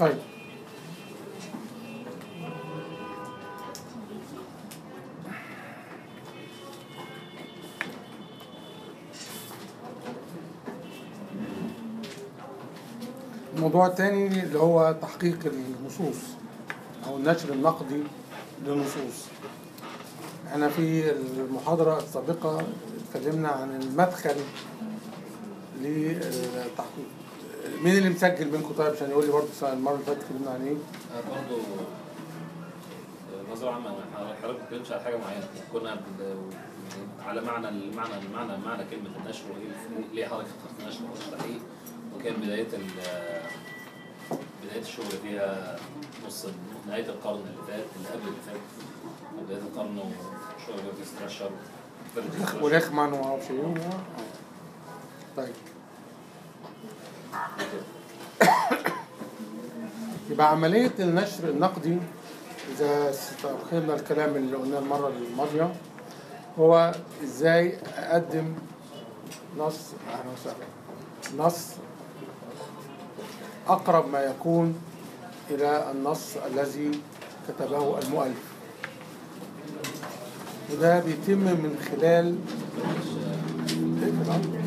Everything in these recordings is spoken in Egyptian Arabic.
طيب الموضوع الثاني اللي هو تحقيق النصوص او النشر النقدي للنصوص احنا في المحاضرة السابقة اتكلمنا عن المدخل للتحقيق مين اللي مسجل منكم طيب عشان يقول لي برضه المرة اللي فاتت اتكلمنا عن ايه؟ برضه نظرة عامة احنا حضرتك ما بنتكلمش على حاجة معينة كنا بن- على معنى المعنى المعنى معنى كلمة النشر وايه ليه حضرتك اخترت النشر واشرح ايه وكان بداية ال بداية الشغل فيها نص نهاية القرن اللي فات اللي قبل اللي فات بداية القرن وشغل بيرج ستراشر ولخمان وما اعرفش ايه طيب يبقى عملية النشر النقدي إذا استأخرنا الكلام اللي قلناه المرة الماضية هو إزاي أقدم نص أهلا وسهلا نص أقرب ما يكون إلى النص الذي كتبه المؤلف وده بيتم من خلال اقفل عنه.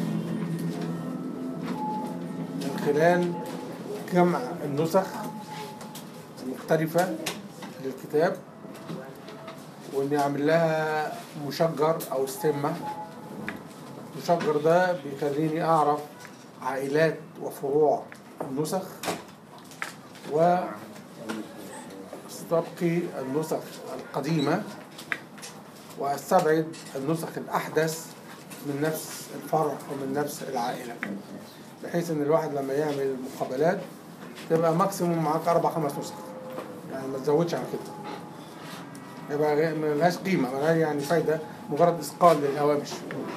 من خلال جمع النسخ المختلفة للكتاب وإني أعمل لها مشجر أو استمة المشجر ده بيخليني أعرف عائلات وفروع النسخ و استبقي النسخ القديمة واستبعد النسخ الأحدث من نفس الفرع ومن نفس العائلة بحيث إن الواحد لما يعمل مقابلات تبقى ماكسيموم معاك أربع خمس نسخ يعني ما تزودش عن كده يبقى غير- ملهاش قيمة ملهاش يعني فايدة مجرد إثقال للهوامش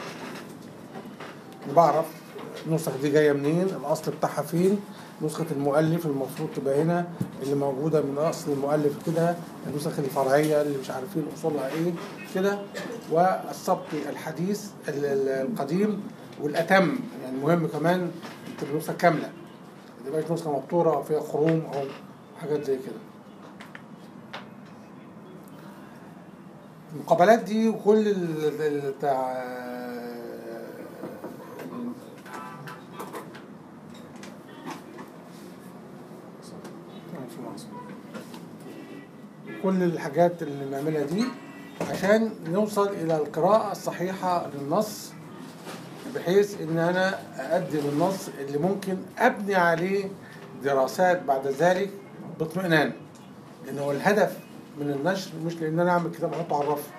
بعرف النسخ دي جاية منين الأصل بتاعها فين نسخة المؤلف المفروض تبقى هنا اللي موجودة من أصل المؤلف كده النسخ الفرعية اللي مش عارفين أصولها إيه كده والسبق الحديث ال- ال- القديم والأتم يعني مهم كمان تبقى نسخة كاملة ما تبقاش نسخة مبتورة أو فيها خروم أو حاجات زي كده المقابلات دي وكل ال- ال- بتاع كل الحاجات اللي بنعملها دي عشان نوصل إلى القراءة الصحيحة للنص بحيث إن أنا أقدم النص اللي ممكن أبني عليه دراسات بعد ذلك باطمئنان لأن هو الهدف من النشر مش لأن أنا أعمل كتاب أحطه على الرف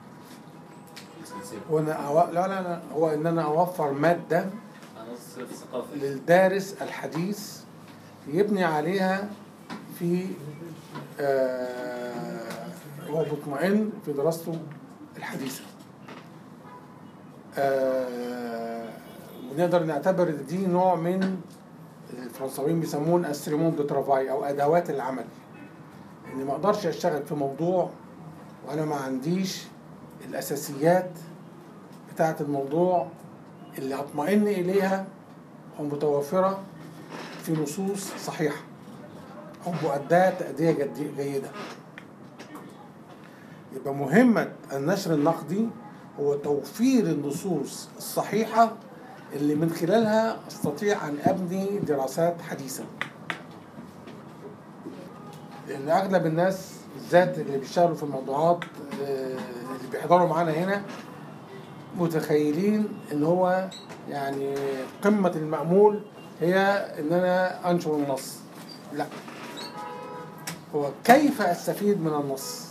هو أنا أو... لا لا لا هو إن أنا أوفر مادة نص ثقافي للدارس الحديث يبني عليها في آه، هو مطمئن في دراسته الحديثة آه، ونقدر نعتبر دي نوع من الفرنساويين بيسمون استريمون دو ترافاي او ادوات العمل اني ما اقدرش اشتغل في موضوع وانا ما عنديش الاساسيات بتاعه الموضوع اللي هطمئن اليها ومتوفره في نصوص صحيحه او مؤداه تاديه جدي- جيده يبقى مهمه النشر النقدي هو توفير النصوص الصحيحه اللي من خلالها استطيع ان ابني دراسات حديثه لان اغلب الناس بالذات اللي بيشتغلوا في الموضوعات آه، اللي بيحضروا معانا هنا متخيلين ان هو يعني قمه المأمول هي ان انا انشر النص لا هو كيف استفيد من النص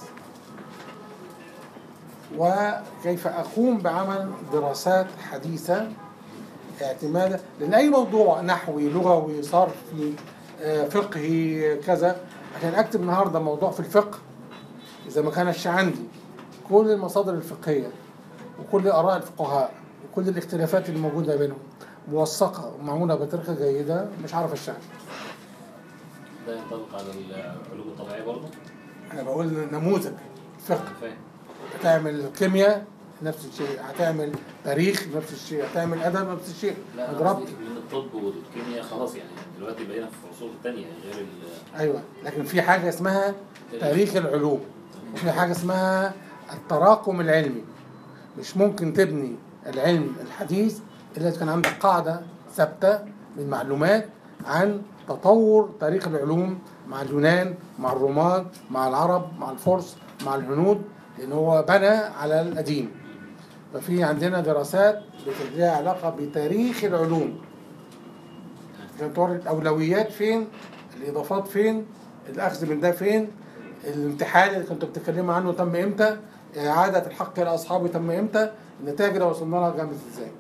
وكيف اقوم بعمل دراسات حديثه اعتمادا لان اي موضوع نحوي لغوي صرفي آه، فقهي كذا عشان اكتب النهارده موضوع في الفقه اذا ما كانش عندي كل المصادر الفقهيه وكل اراء الفقهاء وكل الاختلافات اللي موجوده بينهم موثقه ومعموله بطريقه جيده مش عارف اشتغل ده ينطبق على العلوم الطبيعية برضه انا بقول نموذج فقه فاهم بتعمل كيمياء نفس الشيء هتعمل تاريخ نفس الشيء هتعمل ادب نفس الشيء لا اضربت قصدي من الطب والكيمياء خلاص يعني دلوقتي بقينا في عصور تانية غير ال ايوه لكن في حاجه اسمها تاريخ العلوم وفي حاجه اسمها التراكم العلمي مش ممكن تبني العلم الحديث الا اذا كان عندك قاعده ثابته من معلومات عن تطور تاريخ العلوم مع اليونان مع الرومان مع العرب مع الفرس مع الهنود لان هو بنى على القديم ففي عندنا دراسات لها علاقه بتاريخ العلوم عشان توري الاولويات فين الاضافات فين الاخذ من ده فين الامتحان اللي كنتوا بتتكلموا عنه تم امتى اعاده الحق الى اصحابه تم امتى النتائج اللي وصلنا لها كانت ازاي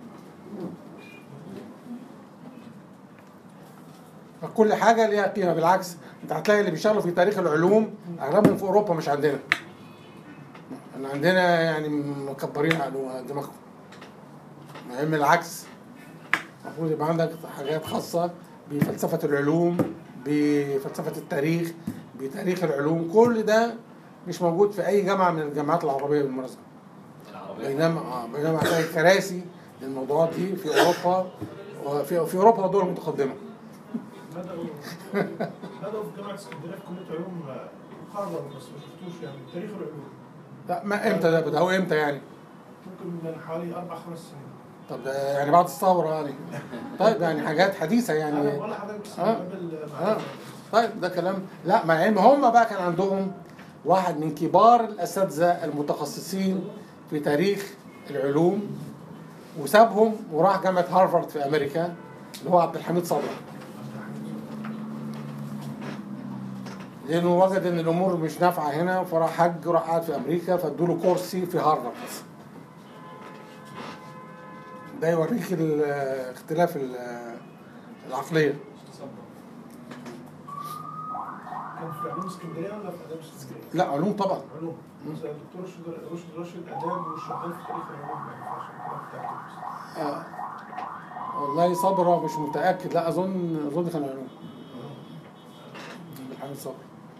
فكل حاجه ليها قيمه بالعكس انت هتلاقي اللي بيشتغلوا في تاريخ العلوم اغلبهم في اوروبا مش عندنا احنا عندنا يعني مكبرين عقلهم- دماغهم المهم العكس المفروض يبقى عندك حاجات خاصة بفلسفة العلوم بفلسفة التاريخ بتاريخ العلوم كل ده مش موجود في أي جامعة من الجامعات العربية بالمناسبة العربية بينما آه، بينما هتلاقي كراسي للموضوعات دي في أوروبا وفي في أوروبا دول متقدمة بدأوا بدأوا في جامعة اسكندرية في كلية علوم هارفارد بس ما شفتوش يعني تاريخ العلوم لا ما امتى ده بدأوا امتى يعني؟ ممكن من حوالي أربع خمس سنين طب ده يعني بعد الثورة يعني طيب يعني حاجات حديثة أنا يعني ولا حضرتك بس آه. قبل آه. طيب ده كلام لا مع ان هم بقى كان عندهم واحد من كبار الاساتذه المتخصصين في تاريخ العلوم وسابهم وراح جامعه هارفارد في امريكا اللي هو عبد الحميد صبري لانه وجد ان الامور مش نافعه هنا فراح حج وراح قعد في امريكا فادوا له كورسي في هارفارد ده يوريك ال- اختلاف ال- العقليه كان في علوم اسكندرية ولا في آداب اسكندرية؟ لا علوم طبعا علوم بس الدكتور رشد رشد راشد آداب وشغال في تاريخ العلوم ما ينفعش كده متأكد بس آه. والله صبرا مش متأكد لا أظن أظن كان علوم بالحمد صبرا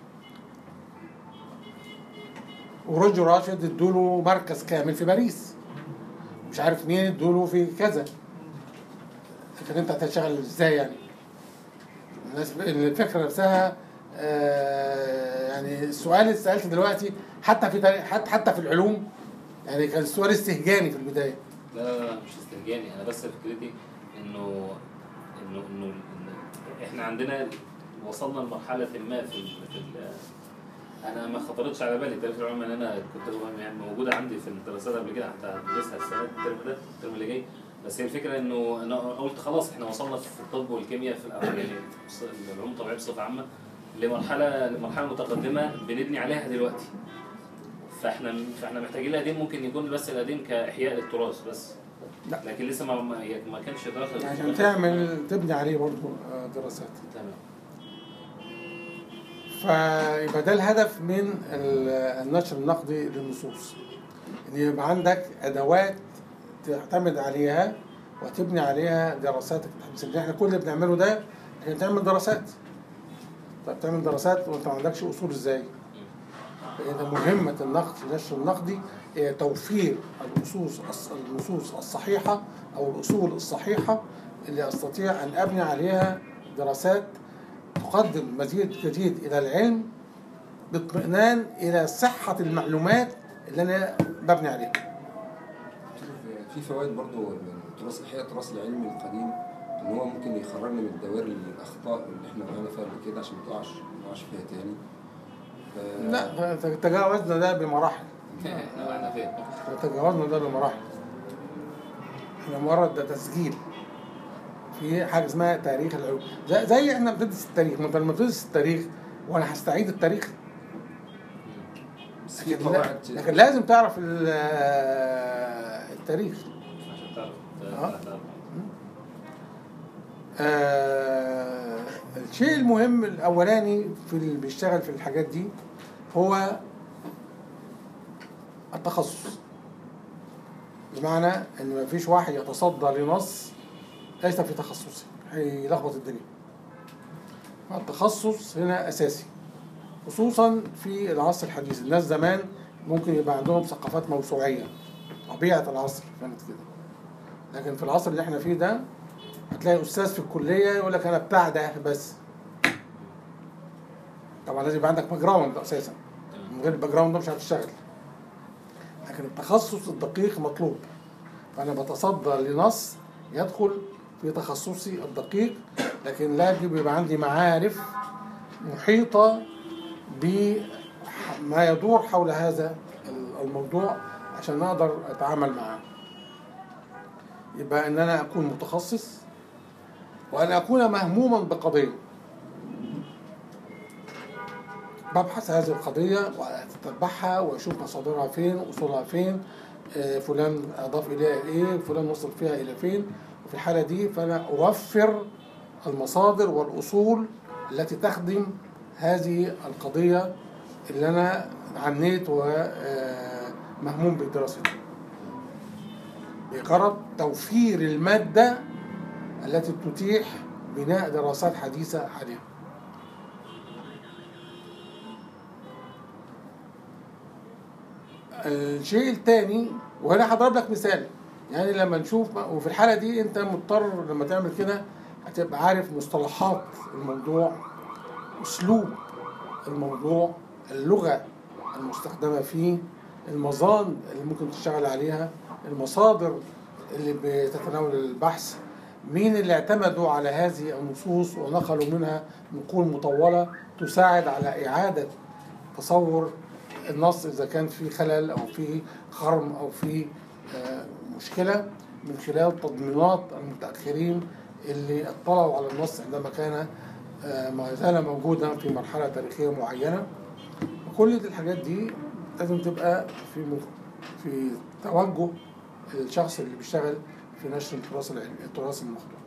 ورجل راشد ادوله مركز كامل في باريس مش عارف مين ادوله في كذا لكن انت هتشتغل ازاي يعني الناس الفكره نفسها آه، يعني السؤال اللي سالته دلوقتي حتى في تاريخ- حتى حتى في العلوم يعني كان السؤال استهجاني في البدايه لا لا لا مش استهجاني انا بس فكرتي انه انه انه إن احنا عندنا وصلنا لمرحله ما في ال في ال انا ما خطرتش على بالي تاريخ العلوم ان انا كنت يعني موجوده عندي في الدراسات قبل كده حتى هدرسها السنه الترم ده الترم اللي جاي بس هي الفكره انه انا قلت خلاص احنا وصلنا في الطب والكيمياء في الأول يعني في العلوم الطبيعيه بصفه عامه لمرحله لمرحله متقدمه بنبني عليها دلوقتي فاحنا فاحنا محتاجين القديم ممكن يكون بس القديم كاحياء للتراث بس لا. لكن لسه ما ما, ما كانش داخل عشان تعمل تبني عليه برضه آه، دراسات تمام فيبقى ده الهدف من ال- النشر النقدي للنصوص ان يبقى عندك ادوات تعتمد عليها وتبني عليها دراساتك التحديثيه احنا كل اللي بنعمله ده عشان تعمل دراسات طب تعمل دراسات وانت ما عندكش اصول ازاي؟ فإذا مهمة النقد النشر النقدي هي توفير النصوص الص- النصوص الصحيحة أو الأصول الصحيحة اللي أستطيع أن أبني عليها دراسات تقدم مزيد جديد إلى العلم باطمئنان إلى صحة المعلومات اللي أنا ببني عليها. في فوائد برضو من التراث احياء التراث العلمي القديم ان هو ممكن يخرجنا من دوائر الاخطاء اللي احنا وقعنا فيها قبل كده عشان ما تقعش ما نقعش فيها تاني ف- لا تجاوزنا ده بمراحل احنا وقعنا فين؟ تجاوزنا ده بمراحل احنا مجرد ده تسجيل في حاجه اسمها تاريخ العلوم زي, زي احنا بندرس التاريخ ما انت لما بتدرس التاريخ وانا هستعيد التاريخ بس في لكن, قواعد لكن لازم تعرف ال- التاريخ عشان تعرف آه. تعرف آه الشيء المهم الاولاني في اللي بيشتغل في الحاجات دي هو التخصص بمعنى ان مفيش واحد يتصدى لنص ليس في تخصصه هيلخبط الدنيا التخصص هنا اساسي خصوصا في العصر الحديث الناس زمان ممكن يبقى عندهم ثقافات موسوعيه طبيعة العصر كانت كده لكن في العصر اللي احنا فيه ده هتلاقي أستاذ في الكلية يقول لك أنا بتاع ده بس طبعا لازم يبقى عندك باك جراوند أساسا من غير الباك جراوند ده مش هتشتغل لكن التخصص الدقيق مطلوب فأنا بتصدى لنص يدخل في تخصصي الدقيق لكن لازم يبقى عندي معارف محيطة بما يدور حول هذا الموضوع عشان أقدر أتعامل معاه يبقى إن أنا أكون متخصص وأن أكون مهموما بقضية ببحث هذه القضية وأتتبعها وأشوف مصادرها فين وأصولها فين آه، فلان أضاف إليها إيه فلان وصل فيها إلى فين وفي الحالة دي فأنا أوفر المصادر والأصول التي تخدم هذه القضية اللي أنا عنيت ومهموم بدراستها بغرض توفير المادة التي تتيح بناء دراسات حديثة عليها الشيء الثاني وهنا هضرب لك مثال يعني لما نشوف وفي الحالة دي انت مضطر لما تعمل كده هتبقى عارف مصطلحات الموضوع اسلوب الموضوع اللغة المستخدمة فيه المظان اللي ممكن تشتغل عليها المصادر اللي بتتناول البحث مين اللي اعتمدوا على هذه النصوص ونقلوا منها نقول مطولة تساعد على إعادة تصور النص إذا كان في خلل أو في خرم أو في آه، مشكلة من خلال تضمينات المتأخرين اللي اطلعوا على النص عندما كان آه، ما زال موجودا في مرحلة تاريخية معينة وكل الحاجات دي لازم تبقى في مف- في توجه الشخص اللي بيشتغل في نشر التراث العلمي التراث المخطوط.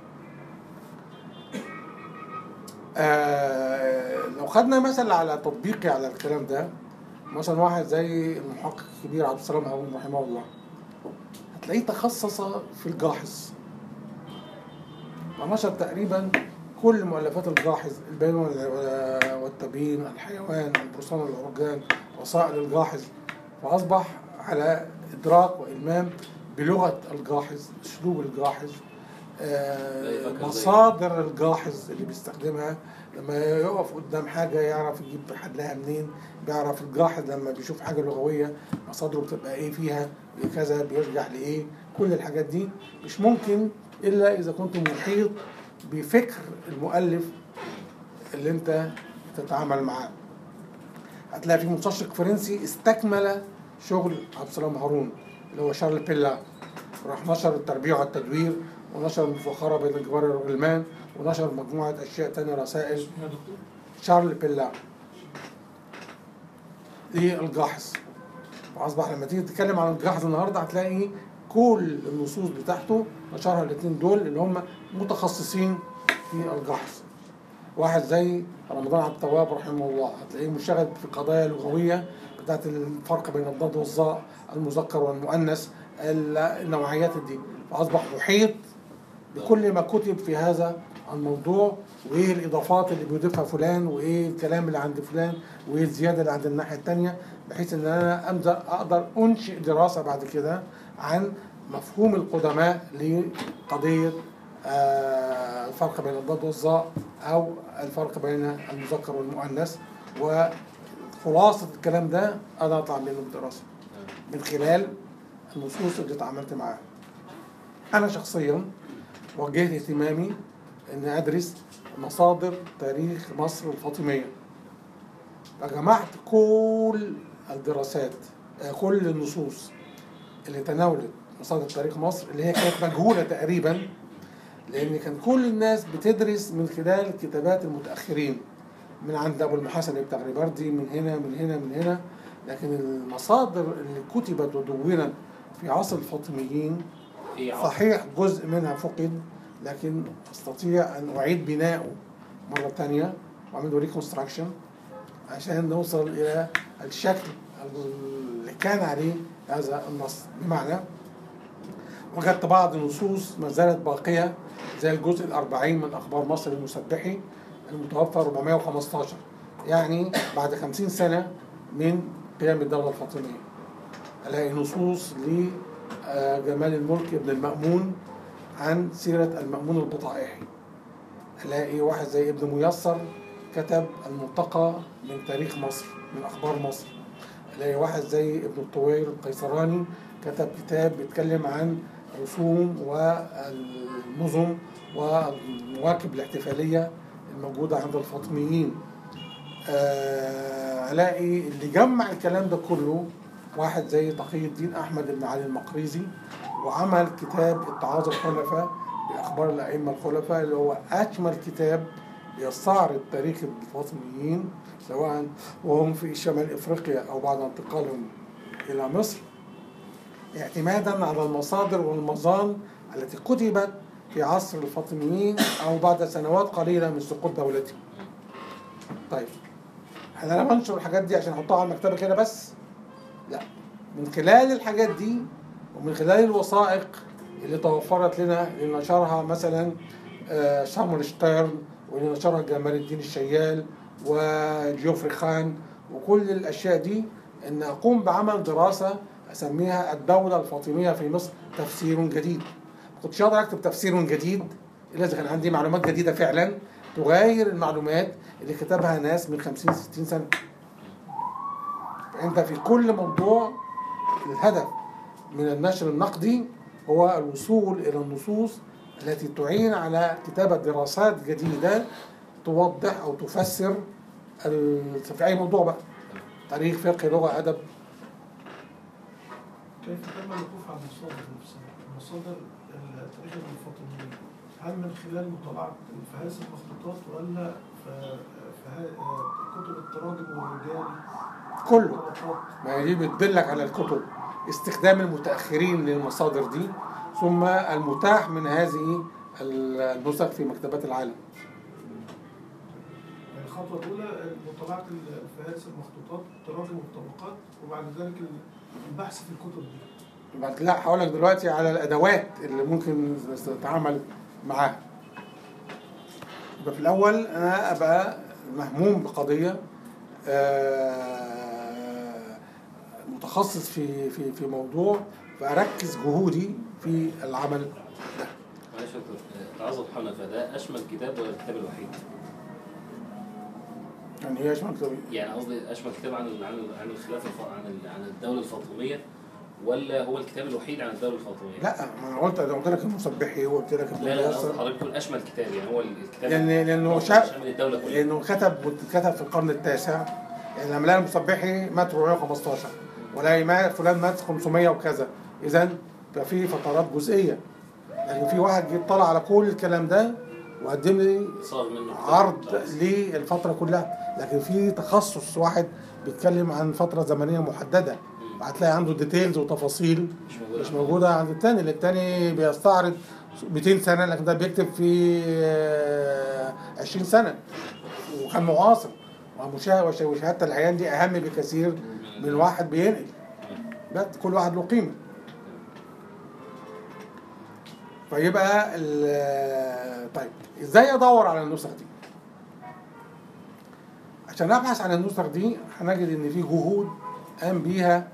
آه لو خدنا مثل على تطبيقي على الكلام ده مثلا واحد زي المحقق الكبير عبد السلام هارون رحمه الله هتلاقيه تخصص في الجاحظ ونشر تقريبا كل مؤلفات الجاحظ البيان وال- والتبيين الحيوان البرصان والعرجان وسائل الجاحظ فأصبح على إدراك وإلمام بلغة الجاحظ أسلوب الجاحظ آه، زي فاكر زي- مصادر الجاحظ اللي بيستخدمها لما يقف قدام حاجة يعرف يجيب حلها منين بيعرف الجاحظ لما بيشوف حاجة لغوية مصادره بتبقى ايه فيها كذا بيرجع لإيه كل الحاجات دي مش ممكن إلا إذا كنت محيط بفكر المؤلف اللي انت تتعامل معاه هتلاقي في مستشرق فرنسي استكمل شغل عبد السلام هارون اللي هو شارل بيلا راح نشر التربيع والتدوير ونشر المفخرة بين الجبار والغلمان ونشر مجموعة أشياء تانية رسائل يا دكتور شارل بيلا للجاحظ فأصبح لما تيجي تتكلم عن الجاحظ النهارده هتلاقي كل النصوص بتاعته نشرها الاثنين دول اللي هم متخصصين في الجاحظ واحد زي رمضان عبد التواب رحمه الله هتلاقيه مشتغل في قضايا لغويه بتاعت الفرق بين الضاد والظاء المذكر والمؤنث ال- النوعيات دي فاصبح محيط بكل ما كتب في هذا الموضوع وايه الاضافات اللي بيضيفها فلان وايه الكلام اللي عند فلان وايه الزياده اللي عند الناحيه الثانيه بحيث ان انا أمزر اقدر انشئ دراسه بعد كده عن مفهوم القدماء لقضيه آه، الفرق بين الضاد والظاء او الفرق بين المذكر والمؤنث وخلاصه الكلام ده انا اطلع منه بدراسه من خلال النصوص اللي اتعاملت معاها انا شخصيا وجهت اهتمامي ان ادرس مصادر تاريخ مصر الفاطميه فجمعت كل الدراسات آه، كل النصوص اللي تناولت مصادر تاريخ مصر اللي هي كانت مجهوله تقريبا لان كان كل الناس بتدرس من خلال كتابات المتاخرين من عند ابو المحاسن التغريبردي من هنا من هنا من هنا لكن المصادر اللي كتبت ودونت في عصر الفاطميين ايه عصر صحيح جزء منها فقد لكن استطيع ان اعيد بناؤه مره ثانيه واعمل ريكونستراكشن عشان نوصل الى الشكل اللي كان عليه هذا النص بمعنى وجدت بعض النصوص ما زالت باقيه زي الجزء الأربعين من اخبار مصر المسبحي المتوفى 415 يعني بعد 50 سنه من قيام الدوله الفاطميه الاقي نصوص لجمال الملك ابن المأمون عن سيرة المأمون البطائحي الاقي واحد زي ابن ميسر كتب الملتقى من تاريخ مصر من اخبار مصر الاقي واحد زي ابن الطويل القيصراني كتب كتاب بيتكلم عن رسوم والنظم والمواكب الاحتفاليه الموجوده عند الفاطميين آه، الاقي اللي جمع الكلام ده كله واحد زي تقي الدين احمد بن علي المقريزي وعمل كتاب اتعاظ الخلفاء باخبار الائمه الخلفاء اللي هو اجمل كتاب بيستعرض تاريخ الفاطميين سواء وهم في شمال افريقيا او بعد انتقالهم الى مصر اعتمادا على المصادر والمظان التي كتبت في عصر الفاطميين او بعد سنوات قليله من سقوط دولتهم. طيب انا لا بنشر الحاجات دي عشان احطها على المكتبه كده بس لا من خلال الحاجات دي ومن خلال الوثائق اللي توفرت لنا اللي نشرها مثلا آه، شارل شتيرن واللي نشرها جمال الدين الشيال وجيوفري خان وكل الاشياء دي ان اقوم بعمل دراسه اسميها الدوله الفاطميه في مصر تفسير جديد ما كنتش اقدر اكتب تفسير جديد الا اذا كان عندي معلومات جديده فعلا تغير المعلومات اللي كتبها ناس من 50 60 سنه فانت في كل موضوع الهدف من النشر النقدي هو الوصول الى النصوص التي تعين على كتابه دراسات جديده توضح او تفسر ال- في اي موضوع بقى تاريخ فقه لغه ادب كيف تم الوقوف على المصادر نفسها؟ مصادر التاريخ الفاطميين هل من خلال مطالعة فهارس المخطوطات ولا في في كتب التراجم والرجال كله والطبقات؟ ما هي دي بتدلك على الكتب استخدام المتاخرين للمصادر دي ثم المتاح من هذه النسخ في مكتبات العالم يعني الخطوة الأولى مطالعة الفهارس المخطوطات التراجم والطبقات وبعد ذلك البحث في الكتب دي بعد كده هقول لك دلوقتي على الادوات اللي ممكن تتعامل معاها يبقى في الاول انا ابقى مهموم بقضيه آه، متخصص في في في موضوع فاركز جهودي في العمل ده معلش يا دكتور تعظ الحنفاء ده اشمل كتاب ولا الكتاب الوحيد؟ يعني هي اشمل كتاب يعني قصدي اشمل كتاب عن ال- عن ال- عن الخلافه الف- عن ال- عن الدوله الفاطميه ولا هو الكتاب الوحيد عن الدوله الفاطميه؟ لا ما انا قلت انا قلت لك المسبحي وقلت لك ابن لا لا قصدي اليسر حضرتك بتقول اشمل كتاب يعني هو الكتاب لان لانه هو شا... شامل الدوله كلها لانه كتب كتب في القرن التاسع يعني لما لقى المصبحي مات 415 ولا مات فلان مات 500 وكذا اذا يبقى في فترات جزئيه لكن في واحد جه طلع على كل الكلام ده وقدم لي صار منه كتاب عرض خلاص. للفتره كلها لكن في تخصص واحد بيتكلم عن فتره زمنيه محدده هتلاقي عنده ديتيلز وتفاصيل مش موجود مش عندنا. موجوده عند التاني اللي التاني بيستعرض 200 سنه لكن ده بيكتب في آه، 20 سنه وكان معاصر ومشاهد وشهاده العيان دي اهم بكثير من واحد بينقل بس كل واحد له قيمه فيبقى ال- طيب ازاي ادور على النسخ دي عشان ابحث عن النسخ دي هنجد ان في جهود قام بيها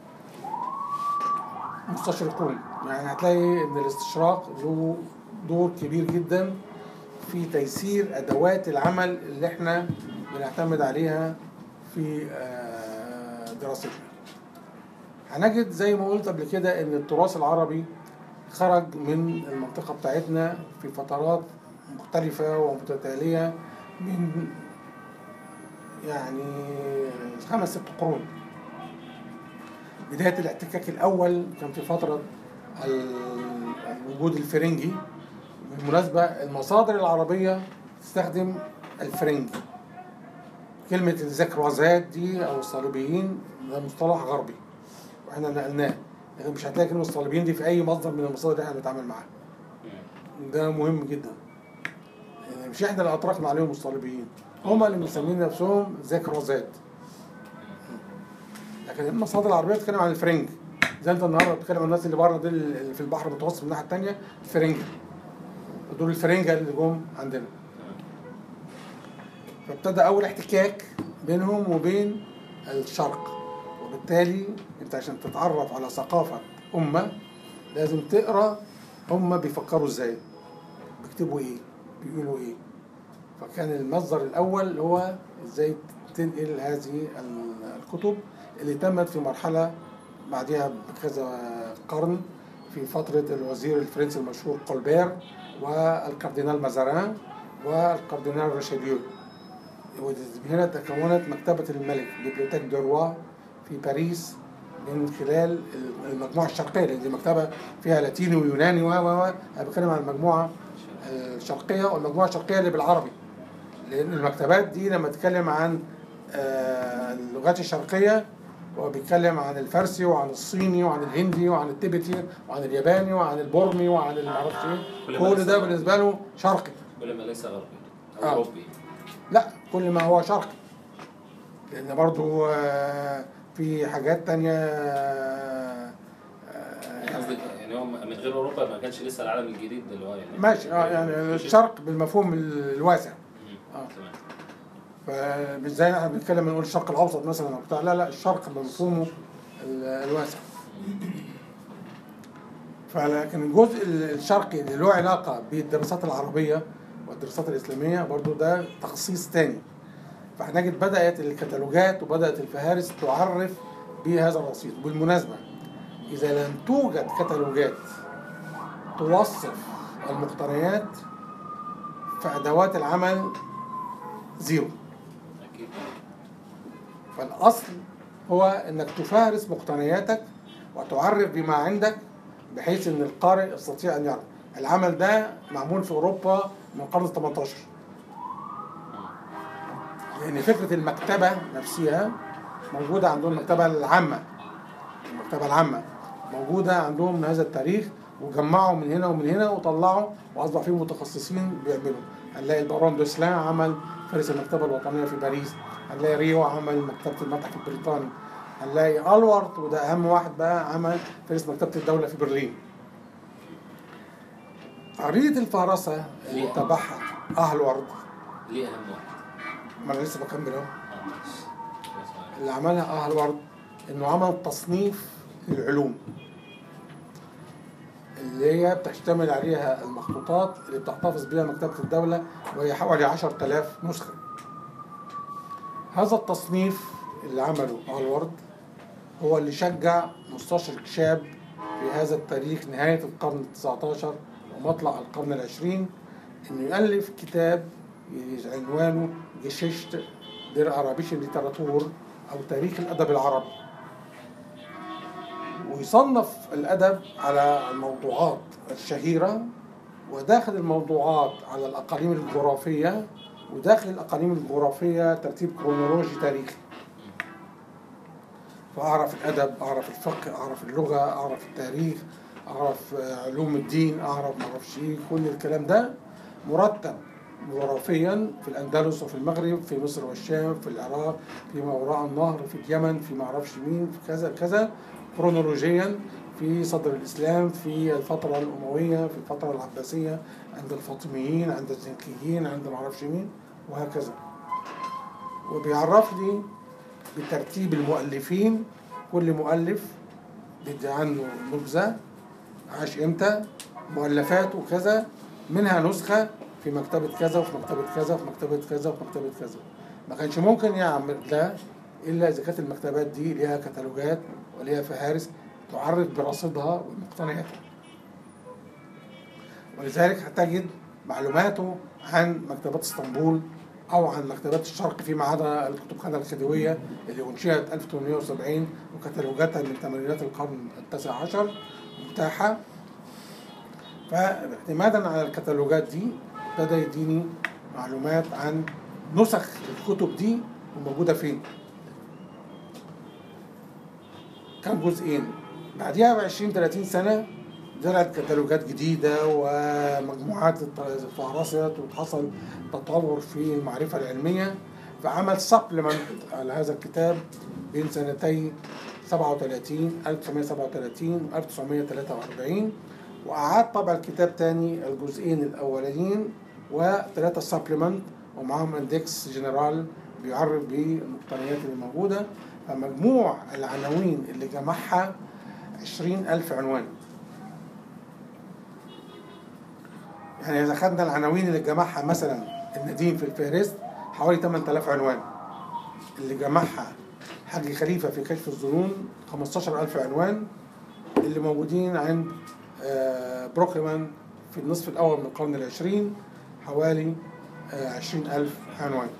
مستشرقون يعني هتلاقي ان الاستشراق له دور كبير جدا في تيسير ادوات العمل اللي احنا بنعتمد عليها في آه، دراستنا هنجد زي ما قلت قبل كده ان التراث العربي خرج من المنطقة بتاعتنا في فترات مختلفة ومتتالية من يعني خمس ست قرون بداية الاحتكاك الأول كان في فترة ال- الوجود الفرنجي بالمناسبة المصادر العربية تستخدم الفرنجي كلمة الزكروازات دي أو الصليبيين ده مصطلح غربي واحنا نقلناه لكن مش هتلاقي كلمة الصليبيين دي في أي مصدر من المصادر اللي احنا بنتعامل معاها مم. ده مهم جدا يعني مش احنا اللي اطلقنا عليهم الصليبيين هم اللي مسمين نفسهم زكروزات لكن المصادر العربيه بتتكلم عن الفرنج زي انت النهارده بتتكلم عن الناس اللي بره دول اللي في البحر المتوسط من الناحيه الثانيه الفرنج دول الفرنجه اللي جم عندنا فابتدى اول احتكاك بينهم وبين الشرق وبالتالي انت عشان تتعرف على ثقافة أمة لازم تقرا هم بيفكروا ازاي بيكتبوا ايه بيقولوا ايه فكان المصدر الأول هو ازاي تنقل هذه ال- الكتب اللي تمت في مرحلة بعدها بكذا قرن في فترة الوزير الفرنسي المشهور كولبير والكاردينال مازاران والكاردينال ريشيليو هنا تكونت مكتبة الملك بيبليوتيك دو روا في باريس من خلال المجموعة الشرقية لأن دي مكتبة فيها لاتيني ويوناني و و و أنا بتكلم عن المجموعة الشرقية والمجموعة الشرقية اللي بالعربي لأن المكتبات دي لما تتكلم عن آه، اللغات الشرقية هو بيتكلم عن الفارسي وعن الصيني وعن الهندي وعن التبتي وعن الياباني وعن البرمي وعن المعرفش ايه كل ده بالنسبة له شرقي كل ما ليس غربي آه. او اوروبي لا كل ما هو شرقي لأن برضو آه، في حاجات تانية آه، آه، قصدي يعني هو من غير اوروبا ما كانش لسه العالم الجديد اللي هو يعني ماشي اه يعني الشرق بالمفهوم الواسع مم. آه. تمام فمش زي احنا بنتكلم نقول الشرق الاوسط مثلا او بتاع لا لا الشرق بمفهومه ال- الواسع فلكن الجزء الشرقي اللي له علاقه بالدراسات العربيه والدراسات الاسلاميه برضو ده تخصيص تاني فهنجد بدات الكتالوجات وبدات الفهارس تعرف بهذا الرصيد بالمناسبه اذا لم توجد كتالوجات توصف المقتنيات فادوات العمل زيرو اكيد فالأصل هو أنك تفهرس مقتنياتك وتعرف بما عندك بحيث أن القارئ يستطيع أن يعرف العمل ده معمول في أوروبا من القرن ال 18 لأن فكرة المكتبة نفسها موجودة عندهم المكتبة العامة المكتبة العامة موجودة عندهم من هذا التاريخ وجمعوا من هنا ومن هنا وطلعوا وأصبح فيه متخصصين بيعملوا هنلاقي البارون دوسلان عمل فارس المكتبة الوطنية في باريس هنلاقي ريو عمل مكتبة المتحف البريطاني هنلاقي ألوارد وده أهم واحد بقى عمل فارس مكتبة الدولة في برلين طريقة الفهرسة اللي ليه؟ اتبعها أهلوارد ليه اهم واحد ما أنا لسه بكمل أهو اه ماشي بس- اللي عملها أهلوارد إنه عمل تصنيف للعلوم اللي هي بتشتمل عليها المخطوطات اللي بتحتفظ بها مكتبة الدولة وهي حوالي 10000 نسخة هذا التصنيف اللي عمله أهلوارد هو اللي شجع مستشرق شاب في هذا التاريخ نهاية القرن التسعة عشر ومطلع القرن العشرين إنه يؤلف كتاب عنوانه جيشيشت دير عربيش ليتراتور أو تاريخ الأدب العربي ويصنف الأدب على الموضوعات الشهيرة وداخل الموضوعات على الأقاليم الجغرافية وداخل الأقاليم الجغرافية ترتيب كرونولوجي تاريخي فأعرف الأدب أعرف الفقه أعرف اللغة أعرف التاريخ أعرف آه، علوم الدين أعرف معرفش إيه كل الكلام ده مرتب جغرافيا في الأندلس وفي المغرب في مصر والشام في العراق في ما وراء النهر في اليمن في معرفش مين في كذا كذا كرونولوجيا في صدر الإسلام في الفترة الأموية في الفترة العباسية عند الفاطميين عند الزنكيين عند معرفش مين وهكذا وبيعرف لي بترتيب المؤلفين كل مؤلف بيدي عنه نبذة عاش امتى مؤلفات وكذا منها نسخة في مكتبة كذا وفي مكتبة كذا وفي مكتبة كذا وفي مكتبة كذا ما كانش ممكن يعمل ده إلا إذا كانت المكتبات دي ليها كتالوجات وليها فهارس تعرف برصيدها ومقتنياتها ولذلك هتجد معلوماته عن مكتبات اسطنبول او عن مكتبات الشرق فيما عدا الكتبخانه الخديويه اللي انشئت 1870 وكتالوجاتها من ثمانينات القرن التاسع عشر متاحه فاعتمادا على الكتالوجات دي ابتدى يديني معلومات عن نسخ الكتب دي وموجوده فين كان جزئين بعديها ب 20 30 سنه طلعت كتالوجات جديدة ومجموعات اتفهرست وحصل تطور في المعرفة العلمية فعمل سبلمنت على هذا الكتاب بين سنتي 37 1937 و 1943 وأعاد طبع الكتاب تاني الجزئين الأولين وثلاثة سبلمنت ومعاهم اندكس جنرال بيعرف بالمقتنيات اللي موجودة فمجموع العناوين اللي جمعها عشرين ألف عنوان يعني إذا خدنا العناوين اللي جمعها مثلا النديم في الفهرست حوالي 8000 عنوان اللي جمعها حاج خليفة في كشف الظنون 15000 عنوان اللي موجودين عند آه، بروكلمان في النصف الأول من القرن العشرين حوالي آه، 20000 عنوان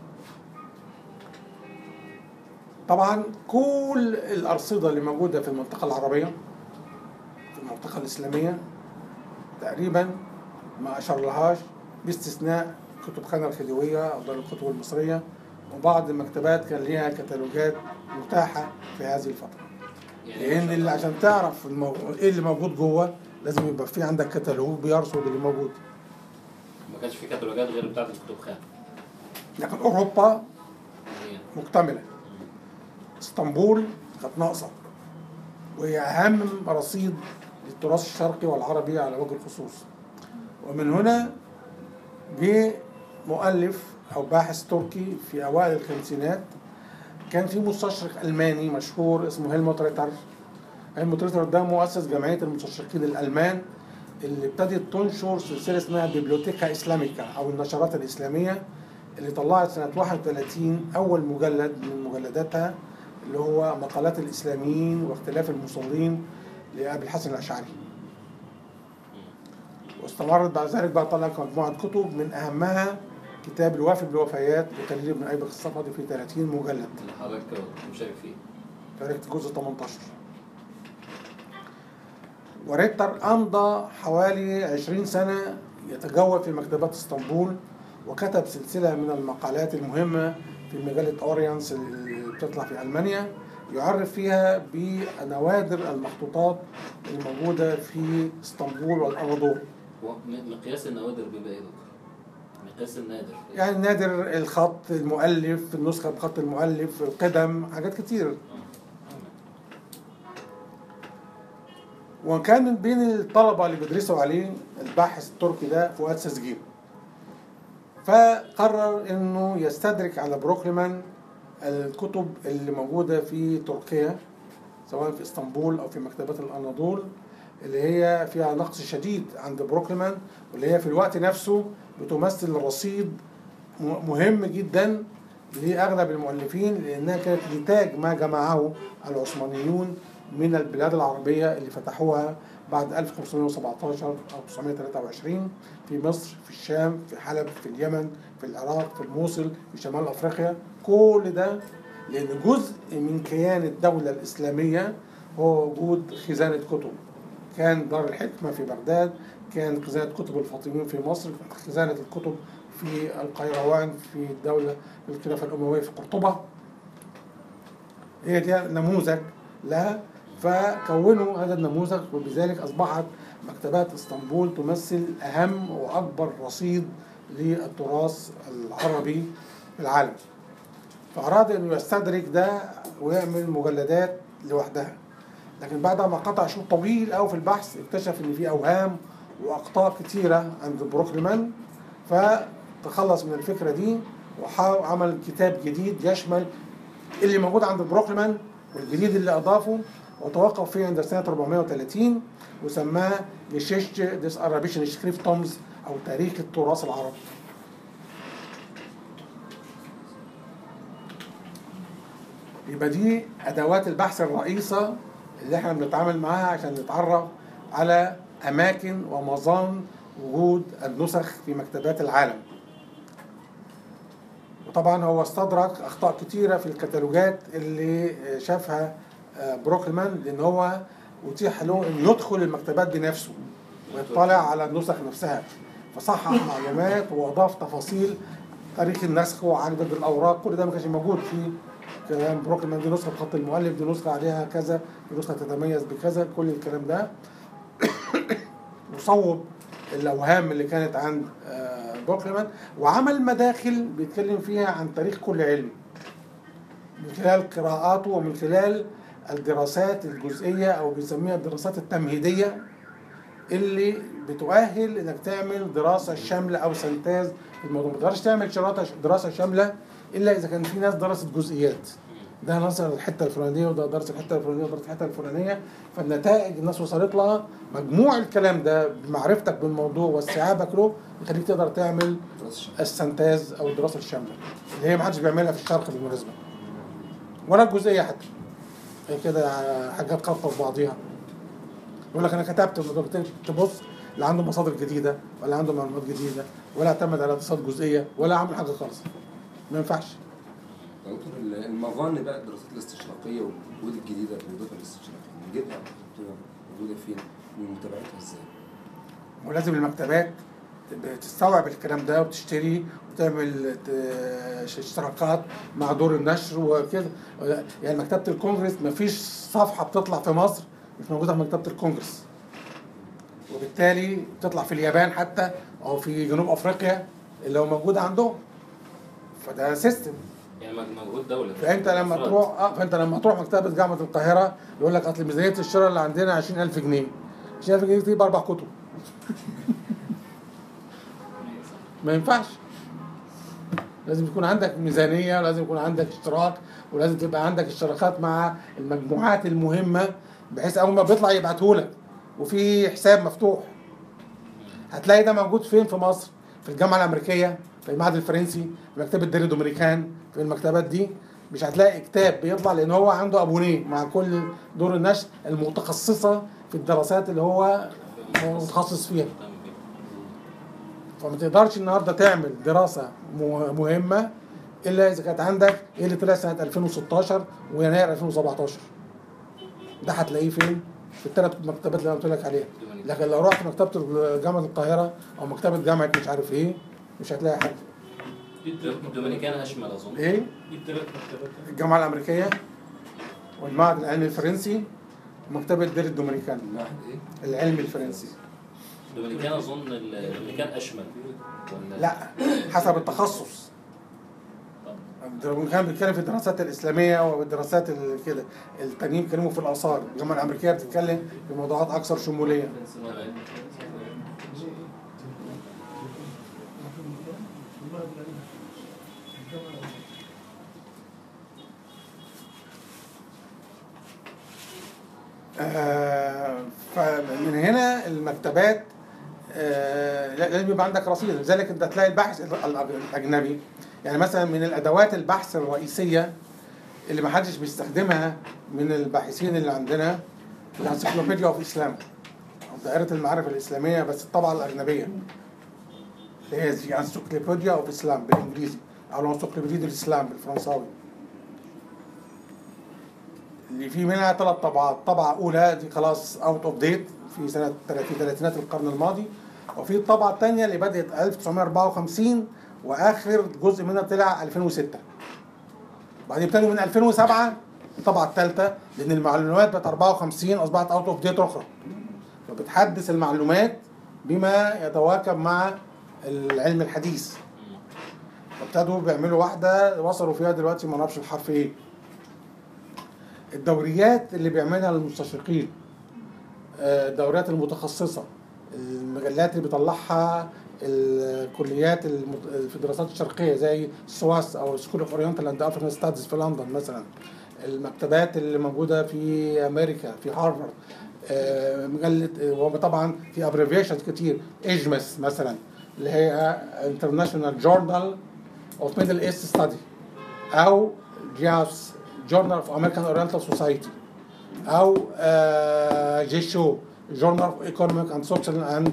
طبعا كل الأرصدة اللي موجودة في المنطقة العربية في المنطقة الإسلامية تقريبا ما أشار لهاش باستثناء كتب خانة الخديوية أو دار الكتب المصرية وبعض المكتبات كان ليها كتالوجات متاحة في هذه الفترة لأن اللي عشان تعرف المو... إيه اللي موجود جوه لازم يبقى في عندك كتالوج بيرصد اللي موجود ما كانش في كتالوجات غير بتاعت الكتب خان لكن أوروبا هي. مكتملة اسطنبول كانت ناقصة وهي أهم رصيد للتراث الشرقي والعربي على وجه الخصوص ومن هنا جه مؤلف أو باحث تركي في أوائل الخمسينات كان في مستشرق ألماني مشهور اسمه هيلموت ريتر هيلموت ريتر ده مؤسس جمعية المستشرقين الألمان اللي ابتدت تنشر سلسلة اسمها بيبليوتيكا إسلاميكا أو النشرات الإسلامية اللي طلعت سنة 31 أول مجلد من مجلداتها اللي هو مقالات الإسلاميين واختلاف المصلين لأبي الحسن الأشعري واستمرت بعد ذلك بقى طلعت مجموعة كتب من أهمها كتاب الوافي بالوفيات لتجريد ابن أيبك الصفدي في 30 مجلد اللي حضرتك كنت مشارك فيه تاريخ جزء 18 وريتر أمضى حوالي 20 سنة يتجول في مكتبات اسطنبول وكتب سلسلة من المقالات المهمة في مجلة أوريانس اللي بتطلع في ألمانيا يعرف فيها بنوادر المخطوطات الموجودة في اسطنبول والأناضول هو م- مقياس النوادر بيبقى ايه دكتور؟ مقياس النادر يعني نادر الخط المؤلف النسخة بخط المؤلف القدم حاجات كتير آه. وكان من بين الطلبة اللي بيدرسوا عليه الباحث التركي ده فؤاد سزجين فقرر انه يستدرك على بروكلمان الكتب اللي موجودة في تركيا سواء في اسطنبول او في مكتبات الاناضول اللي هي فيها نقص شديد عند بروكلمان واللي هي في الوقت نفسه بتمثل رصيد م- مهم جدا لأغلب المؤلفين لأنها كانت نتاج ما جمعه العثمانيون من البلاد العربية اللي فتحوها بعد 1517 أو 923 في مصر في الشام في حلب في اليمن في العراق في الموصل في شمال أفريقيا كل ده لأن جزء من كيان الدولة الإسلامية هو وجود خزانة كتب كان دار الحكمة في بغداد كان خزانة كتب الفاطميين في مصر كانت خزانة الكتب في القيروان في الدولة الخلافة الأموية في قرطبة هي دي نموذج لها فكونوا هذا النموذج وبذلك أصبحت مكتبات اسطنبول تمثل أهم وأكبر رصيد للتراث العربي في العالم فأراد أن يستدرك ده ويعمل مجلدات لوحدها لكن بعد ما قطع شوط طويل قوي في البحث اكتشف ان في اوهام واخطاء كتيره عند بروكلمان فتخلص من الفكره دي وعمل كتاب جديد يشمل اللي موجود عند بروكلمان والجديد اللي اضافه وتوقف فيه عند سنه 430 وسماه جيشيش ديس ارابيشن شريف تومز او تاريخ التراث العربي يبقى دي ادوات البحث الرئيسه اللي احنا بنتعامل معاها عشان نتعرف على اماكن ومظان وجود النسخ في مكتبات العالم وطبعا هو استدرك اخطاء كتيره في الكتالوجات اللي شافها آه، بروكلمان لان هو اتيح له انه يدخل المكتبات بنفسه ويطلع على النسخ نفسها فصحح معلومات واضاف تفاصيل تاريخ النسخ وعدد الاوراق كل ده ما كانش موجود في كلام بروكلمان دي نسخه بخط المؤلف دي نسخه عليها كذا دي نسخه تتميز بكذا كل الكلام ده وصوب الاوهام اللي كانت عند آه، بروكلمان وعمل مداخل بيتكلم فيها عن تاريخ كل علم من خلال قراءاته ومن خلال الدراسات الجزئيه او بيسميها الدراسات التمهيديه اللي بتؤهل انك تعمل دراسه شامله او سنتاز في الموضوع ما تقدرش تعمل شراطة- دراسه شامله الا اذا كان في ناس درست جزئيات ده نظر الحته الفلانيه وده درس الحته الفلانيه وده درس الحته الفلانيه فالنتائج الناس وصلت لها مجموع الكلام ده بمعرفتك بالموضوع واستيعابك له يخليك تقدر تعمل دراسة الشمال. السنتاز او الدراسه الشامله اللي هي ما حدش بيعملها في الشرق بالمناسبه ولا الجزئيه حتى هي كده حاجات خابطه في بعضيها يقول لك انا كتبت الدكتور تبص لا عنده مصادر جديده ولا عنده معلومات جديده ولا اعتمد على دراسات جزئيه ولا عمل حاجه خالص ما ينفعش يا دكتور ال- المظان بقى الدراسات الاستشراقيه والجهود الجديده في الوظيفه الاستشراقيه نجيبها دكتور موجوده فين؟ ومتابعتها ازاي؟ ولازم المكتبات تستوعب الكلام ده وتشتري وتعمل ت- اشتراكات مع دور النشر وكده يعني مكتبه الكونجرس مفيش صفحه بتطلع في مصر مش موجوده في مكتبه الكونجرس وبالتالي بتطلع في اليابان حتى او في جنوب افريقيا اللي هو موجود عندهم فده سيستم يعني مج- مجهود دولة فانت لما أفراد. تروح اه فانت لما تروح مكتبه جامعه القاهره يقول لك اصل ميزانيه الشراء اللي عندنا 20000 جنيه 20000 جنيه دي باربع كتب ما ينفعش لازم يكون عندك ميزانيه ولازم يكون عندك اشتراك ولازم تبقى عندك اشتراكات مع المجموعات المهمه بحيث اول ما بيطلع يبعتهولك وفي حساب مفتوح هتلاقي ده موجود فين في مصر في الجامعه الامريكيه في المعهد الفرنسي في مكتبه ديري دومينيكان في المكتبات دي مش هتلاقي كتاب بيطلع لان هو عنده ابونيه مع كل دور النشر المتخصصه في الدراسات اللي هو متخصص فيها فما تقدرش النهارده تعمل دراسه مه- مهمه الا اذا كانت عندك ايه اللي طلع سنه 2016 ويناير 2017 ده هتلاقيه فين؟ في الثلاث مكتبات اللي انا قلت لك عليها لكن لو رحت مكتبه جامعه القاهره او مكتبه جامعه مش عارف ايه مش هتلاقي حاجه دي التلات الدومينيكان اشمل اظن ايه؟ دي التلات مكتبات الجامعه الامريكيه والمعهد العلمي الفرنسي ومكتبه دير الدومينيكان المعهد ايه؟ العلمي الفرنسي الدومينيكان اظن الدومينيكان اشمل ولا لا حسب التخصص الدومينيكان بيتكلم في الدراسات الاسلاميه والدراسات ال- كده التانيين بيتكلموا في الاثار الجامعه الامريكيه بتتكلم في موضوعات اكثر شموليه تمام. آه، فمن هنا المكتبات آه، لا- لازم يبقى عندك رصيد لذلك انت تلاقي البحث ال- الاجنبي يعني مثلا من الادوات البحث الرئيسيه اللي ما حدش بيستخدمها من الباحثين اللي عندنا الانسيكلوبيديا اوف اسلام او دائره المعارف الاسلاميه بس الطبعه الاجنبيه اللي هي دي انسيكلوبيديا اوف اسلام بالانجليزي او الانسيكلوبيديا الاسلام بالفرنساوي اللي في منها ثلاث طبعات طبعة أولى دي خلاص أوت أوف ديت في سنة في ثلاثينات القرن الماضي وفي الطبعة الثانية اللي بدأت 1954 وآخر جزء منها طلع 2006 بعدين ابتدوا من 2007 الطبعة الثالثة لأن المعلومات بقت 54 أصبحت أوت أوف ديت أخرى فبتحدث المعلومات بما يتواكب مع العلم الحديث فابتدوا بيعملوا واحدة وصلوا فيها دلوقتي ما نعرفش الحرف إيه الدوريات اللي بيعملها المستشرقين آه، الدوريات المتخصصة المجلات اللي بيطلعها الكليات المت- في الدراسات الشرقية زي سواس أو سكول اوف اورينتال اند افريكان ستاديز في لندن مثلا المكتبات اللي موجودة في أمريكا في هارفارد آه، مجلة آه، وطبعا في ابريفيشنز كتير اجمس مثلا اللي هي انترناشونال جورنال اوف ميدل ايست ستادي او جياس جورنال اوف امريكان اورينتال سوسايتي او جيشو جورنال اوف ايكونوميك اند سوشيال اند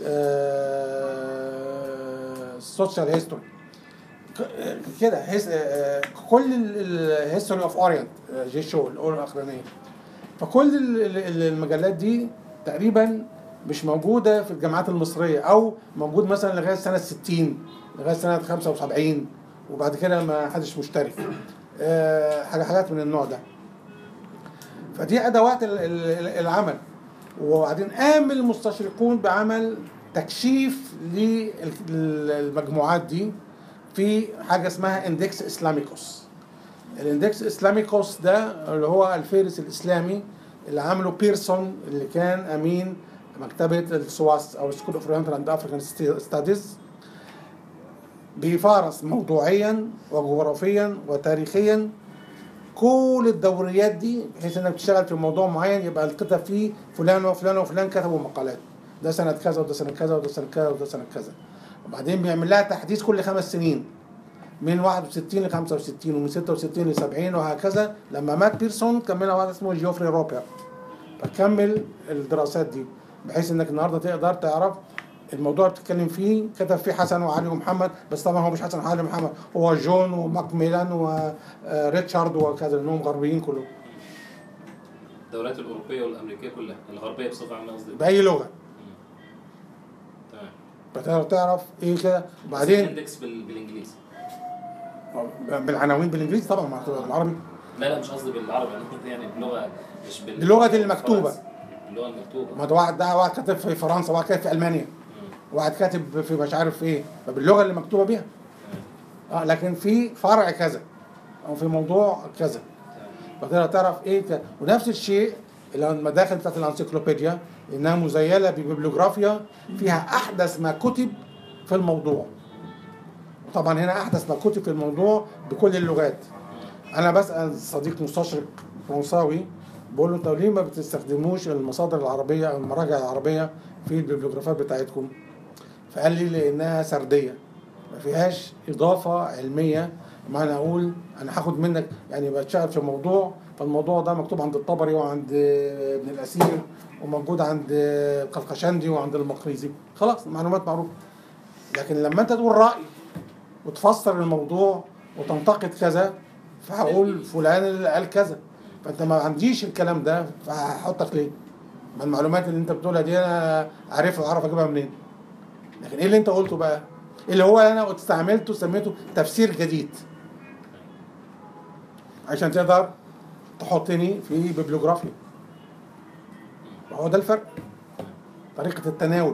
سوشيال هيستوري كده هيس- آه، كل الهيستوري اوف اورينت جيشو الاولى الاخرانيه فكل ال- ال- المجلات دي تقريبا مش موجوده في الجامعات المصريه او موجود مثلا لغايه سنه 60 لغايه سنه 75 وبعد كده ما حدش مشترك آه، حاجه حاجات من النوع ده فدي ادوات ال- ال- العمل وبعدين قام المستشرقون بعمل تكشيف للمجموعات دي في حاجه اسمها اندكس اسلاميكوس الاندكس اسلاميكوس ده اللي هو الفهرس الاسلامي اللي عمله بيرسون اللي كان امين مكتبه السواس او سكول اوف اورينتال اند افريكان ستاديز بيفارس موضوعيا وجغرافيا وتاريخيا كل الدوريات دي بحيث انك بتشتغل في موضوع معين يبقى الكتب فيه فلان وفلان وفلان كتبوا مقالات ده سنة كذا وده سنة كذا وده سنة كذا وده سنة كذا وبعدين بيعمل لها تحديث كل خمس سنين من 61 ل 65 ومن 66 ل 70 وهكذا لما مات بيرسون كملها واحد اسمه جيوفري روبر فكمل الدراسات دي بحيث انك النهارده تقدر تعرف الموضوع اللي بتتكلم فيه كتب فيه حسن وعلي ومحمد بس طبعا هو مش حسن وعلي ومحمد هو جون وماكميلان وريتشارد وكذا لانهم غربيين كلهم الدوريات الاوروبيه والامريكيه كلها الغربيه بصفه عامه قصدي باي لغه تمام فتقدر تعرف ايه كده بس وبعدين الاندكس بال... بالانجليزي بالعناوين بالانجليزي طبعا مع بالعربي لا لا مش قصدي بالعربي انا قصدي يعني بلغه مش بال باللغة المكتوبة. فرنسي. باللغه المكتوبه ما ده واحد ده واحد كاتب في فرنسا واحد كاتب في المانيا مم. واحد كاتب في مش عارف ايه فباللغه اللي مكتوبه بيها تمام. اه لكن في فرع كذا او في موضوع كذا تمام. فتقدر تعرف ايه ك... ونفس الشيء اللي المداخل بتاعت الانسيكلوبيديا انها مزيله ببيبليوغرافيا فيها احدث ما كتب في الموضوع طبعا هنا احدث ما كتب في الموضوع بكل اللغات انا بسال صديق مستشرق فرنساوي بقول له انتوا ليه ما بتستخدموش المصادر العربيه او المراجع العربيه في البيبليوغرافيات بتاعتكم فقال لي لانها سرديه ما فيهاش اضافه علميه ما انا اقول انا هاخد منك يعني بشتغل في موضوع فالموضوع ده مكتوب عند الطبري وعند ابن الاسير وموجود عند القلقشندي وعند المقريزي خلاص المعلومات معروفه لكن لما انت تقول راي وتفسر الموضوع وتنتقد كذا فهقول فلان اللي قال كذا فانت ما عنديش الكلام ده فهحطك ليه؟ ما المعلومات اللي انت بتقولها دي انا عارفها اعرف اجيبها منين؟ لكن ايه اللي انت قلته بقى؟ اللي هو انا استعملته سميته تفسير جديد عشان تقدر تحطني في بيبليوغرافيا وهو ده الفرق طريقة التناول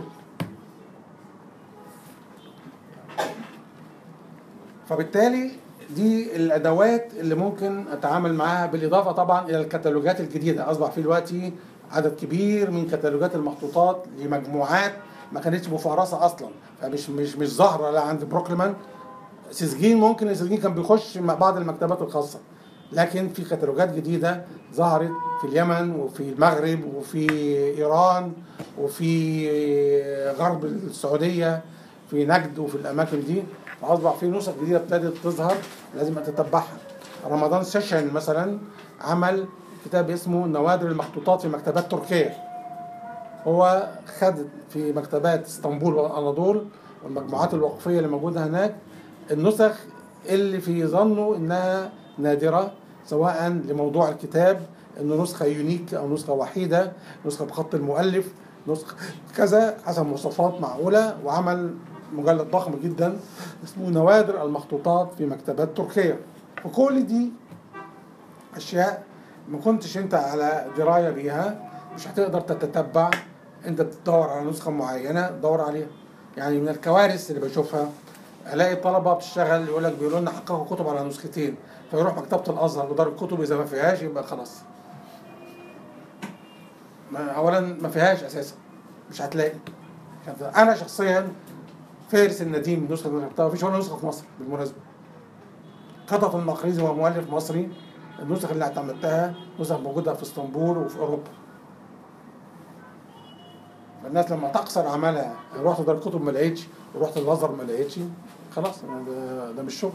فبالتالي دي الادوات اللي ممكن اتعامل معاها بالاضافه طبعا الى الكتالوجات الجديده اصبح في دلوقتي عدد كبير من كتالوجات المخطوطات لمجموعات ما كانتش مفهرسه اصلا فمش مش مش ظاهره لا عند بروكلمان سجين ممكن السجين كان بيخش مع بعض المكتبات الخاصه لكن في كتالوجات جديده ظهرت في اليمن وفي المغرب وفي ايران وفي غرب السعوديه في نجد وفي الاماكن دي فاصبح في نسخ جديده ابتدت تظهر لازم اتتبعها رمضان سيشن مثلا عمل كتاب اسمه نوادر المخطوطات في مكتبات تركيا هو خد في مكتبات اسطنبول والاناضول والمجموعات الوقفيه اللي موجوده هناك النسخ اللي في ظنه انها نادره سواء لموضوع الكتاب انه نسخه يونيك او نسخه وحيده نسخه بخط المؤلف نسخه كذا حسب مواصفات معقوله وعمل مجلد ضخم جدا اسمه نوادر المخطوطات في مكتبات تركيا وكل دي اشياء ما كنتش انت على درايه بيها مش هتقدر تتتبع انت بتدور على نسخه معينه دور عليها يعني من الكوارث اللي بشوفها الاقي طلبه بتشتغل يقول لك بيقولوا لنا حققوا كتب على نسختين فيروح مكتبه الازهر ودار الكتب اذا ما فيهاش يبقى خلاص ما اولا ما فيهاش اساسا مش هتلاقي انا شخصيا فارس النديم النسخه اللي كتبتها مفيش ولا نسخه في مصر بالمناسبه خطط المقريزي هو مؤلف مصري النسخ اللي اعتمدتها نسخ موجوده في اسطنبول وفي اوروبا الناس لما تقصر عملها رحت دار الكتب ما لقيتش ورحت الازهر ما لقيتش خلاص ده, ده مش شغل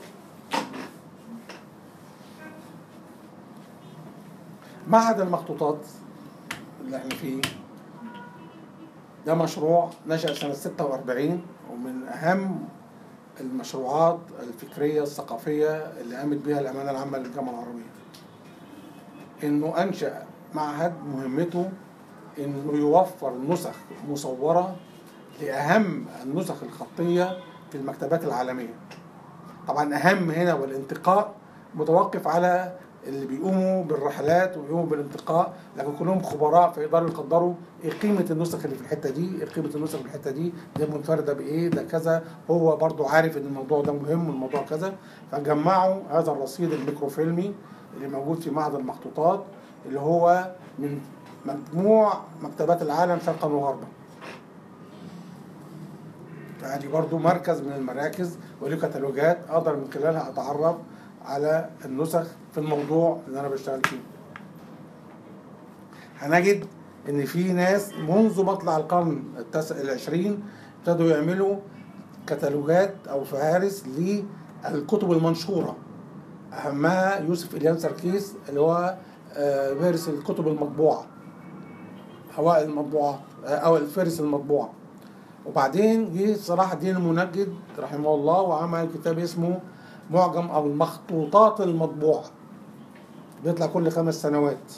معهد المخطوطات اللي احنا فيه ده مشروع نشأ سنة 46 ومن أهم المشروعات الفكرية الثقافية اللي قامت بها الأمانة العامة للجامعة العربية إنه أنشأ معهد مهمته إنه يوفر نسخ مصورة لأهم النسخ الخطية في المكتبات العالمية طبعا أهم هنا والانتقاء متوقف على اللي بيقوموا بالرحلات ويقوموا بالانتقاء لكن كلهم خبراء فيقدروا يقدروا ايه قيمه النسخ اللي في الحته دي ايه قيمه النسخ في الحته دي دي منفرده بايه ده كذا هو برضو عارف ان الموضوع ده مهم والموضوع كذا فجمعوا هذا الرصيد الميكروفيلمي اللي موجود في معهد المخطوطات اللي هو من مجموع مكتبات العالم شرقا وغربا يعني برضو مركز من المراكز وله كتالوجات اقدر من خلالها اتعرف على النسخ في الموضوع اللي انا بشتغل فيه هنجد ان في ناس منذ مطلع القرن التاسع العشرين ابتدوا يعملوا كتالوجات او فهارس للكتب المنشوره اهمها يوسف اليان سركيس اللي هو آه، فارس الكتب المطبوعه اوائل المطبوعات آه، او الفارس المطبوعه وبعدين جه صلاح الدين المنجد رحمه الله وعمل كتاب اسمه معجم المخطوطات المطبوعه بيطلع كل خمس سنوات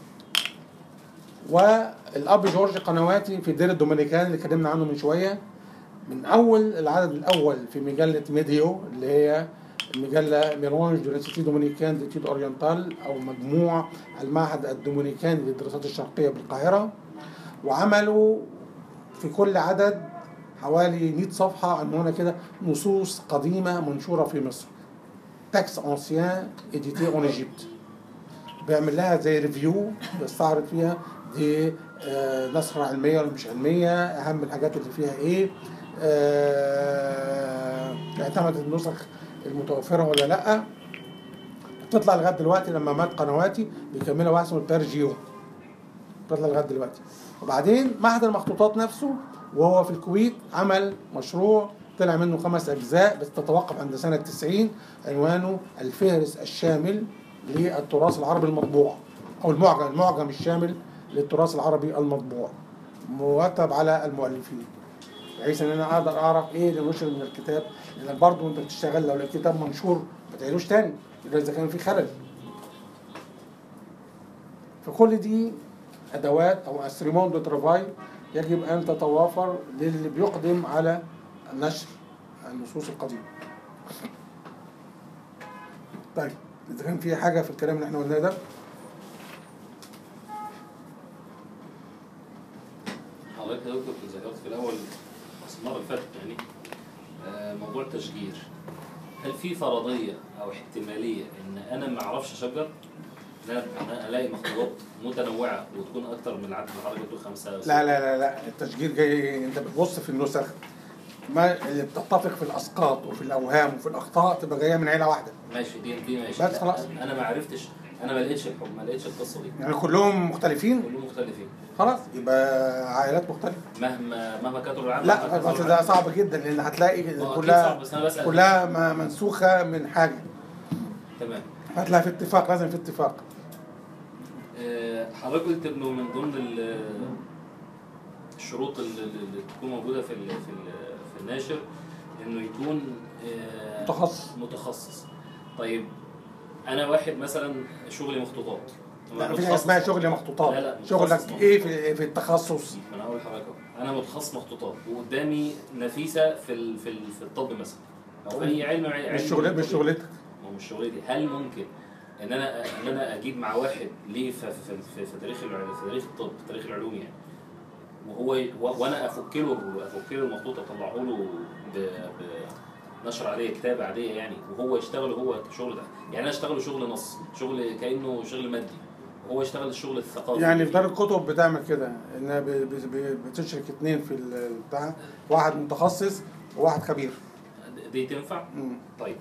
والاب جورج قنواتي في الدير الدومينيكان اللي اتكلمنا عنه من شويه من اول العدد الاول في مجله ميديو اللي هي المجله ميرونج دونيسيتي دومينيكان ديتيد اورينتال او مجموع المعهد الدومينيكاني للدراسات الشرقيه بالقاهره وعملوا في كل عدد حوالي 100 صفحه عنوانها كده نصوص قديمه منشوره في مصر تاكس انسيان اديتي اون ايجيبت بيعمل لها زي ريفيو بيستعرض فيها دي آه، نسخة علمية ولا مش علمية أهم الحاجات اللي فيها إيه آه، اعتمدت النسخ المتوفرة ولا لأ بتطلع لغاية دلوقتي لما مات قنواتي بيكملها واحد اسمه بير جيو بتطلع لغاية دلوقتي وبعدين معهد المخطوطات نفسه وهو في الكويت عمل مشروع طلع منه خمس أجزاء بس تتوقف عند سنة 90 عنوانه الفهرس الشامل للتراث العربي المطبوع أو المعجم المعجم الشامل للتراث العربي المطبوع مرتب على المؤلفين بحيث ان انا اقدر اعرف ايه اللي نشر من الكتاب لان برضه انت بتشتغل لو الكتاب منشور ما تعيدوش تاني الا اذا كان في خلل فكل دي ادوات او انسترومون دو ترافاي يجب ان تتوافر للي بيقدم على نشر النصوص القديمه طيب اذا كان في حاجه في الكلام اللي احنا قلناه ده حضرتك يا دكتور كنت ذكرت في الاول بس المره اللي فاتت يعني آه، موضوع التشجير هل في فرضيه او احتماليه ان انا ما اعرفش اشجر؟ ان انا أنا الاقي مخطوطات متنوعه وتكون اكتر من العدد اللي حضرتك بتقول خمسه أو ستة؟ لا لا لا لا التشجير جاي انت بتبص في النسخ ما اللي بتتفق في الاسقاط وفي الاوهام وفي الاخطاء تبقى جايه من عيله واحده ماشي دي دي ماشي بس خلاص. انا ما عرفتش انا ما لقيتش الحكم ما لقيتش القصه دي يعني كلهم مختلفين كلهم مختلفين خلاص يبقى عائلات مختلفه مهما مهما كتروا العدد لا مهما بس كتروا ده العدد. صعب جدا لان هتلاقي ما هو أكيد صعب، كلها بس انا بسال كلها م- منسوخه من حاجه تمام هتلاقي في اتفاق لازم في اتفاق آه، حضرتك قلت انه من ضمن ال- الشروط اللي اللي تكون موجوده في ال في ال في الناشر انه يكون آه، متخصص. متخصص طيب انا واحد مثلا شغلي مخطوطات لا مفيش حاجه اسمها شغل مخطوطات لا، لا، شغلك متخصص. ايه في في التخصص ما انا هقول لحضرتك أهو. انا متخصص مخطوطات وقدامي نفيسه في ال في ال في الطب مثلا او اي علم علم مش شغل مش طبي. شغلتك ما هو مش شغلتي هل ممكن ان انا ان انا اجيب مع واحد ليه في في في, في تاريخ الع- في تاريخ الطب في تاريخ العلوم يعني وهو ي- و- وانا افك له افك له المخطوط اطلعه له ب- بنشر عاديه كتابه عاديه يعني وهو يشتغل هو شغل ده يعني انا اشتغل شغل نص شغل كانه شغل مادي وهو يشتغل الشغل الثقافي يعني في دار الكتب بتعمل كده انها ب- ب- ب- بتشرك اتنين في البتاع واحد متخصص وواحد خبير دي تنفع مم. طيب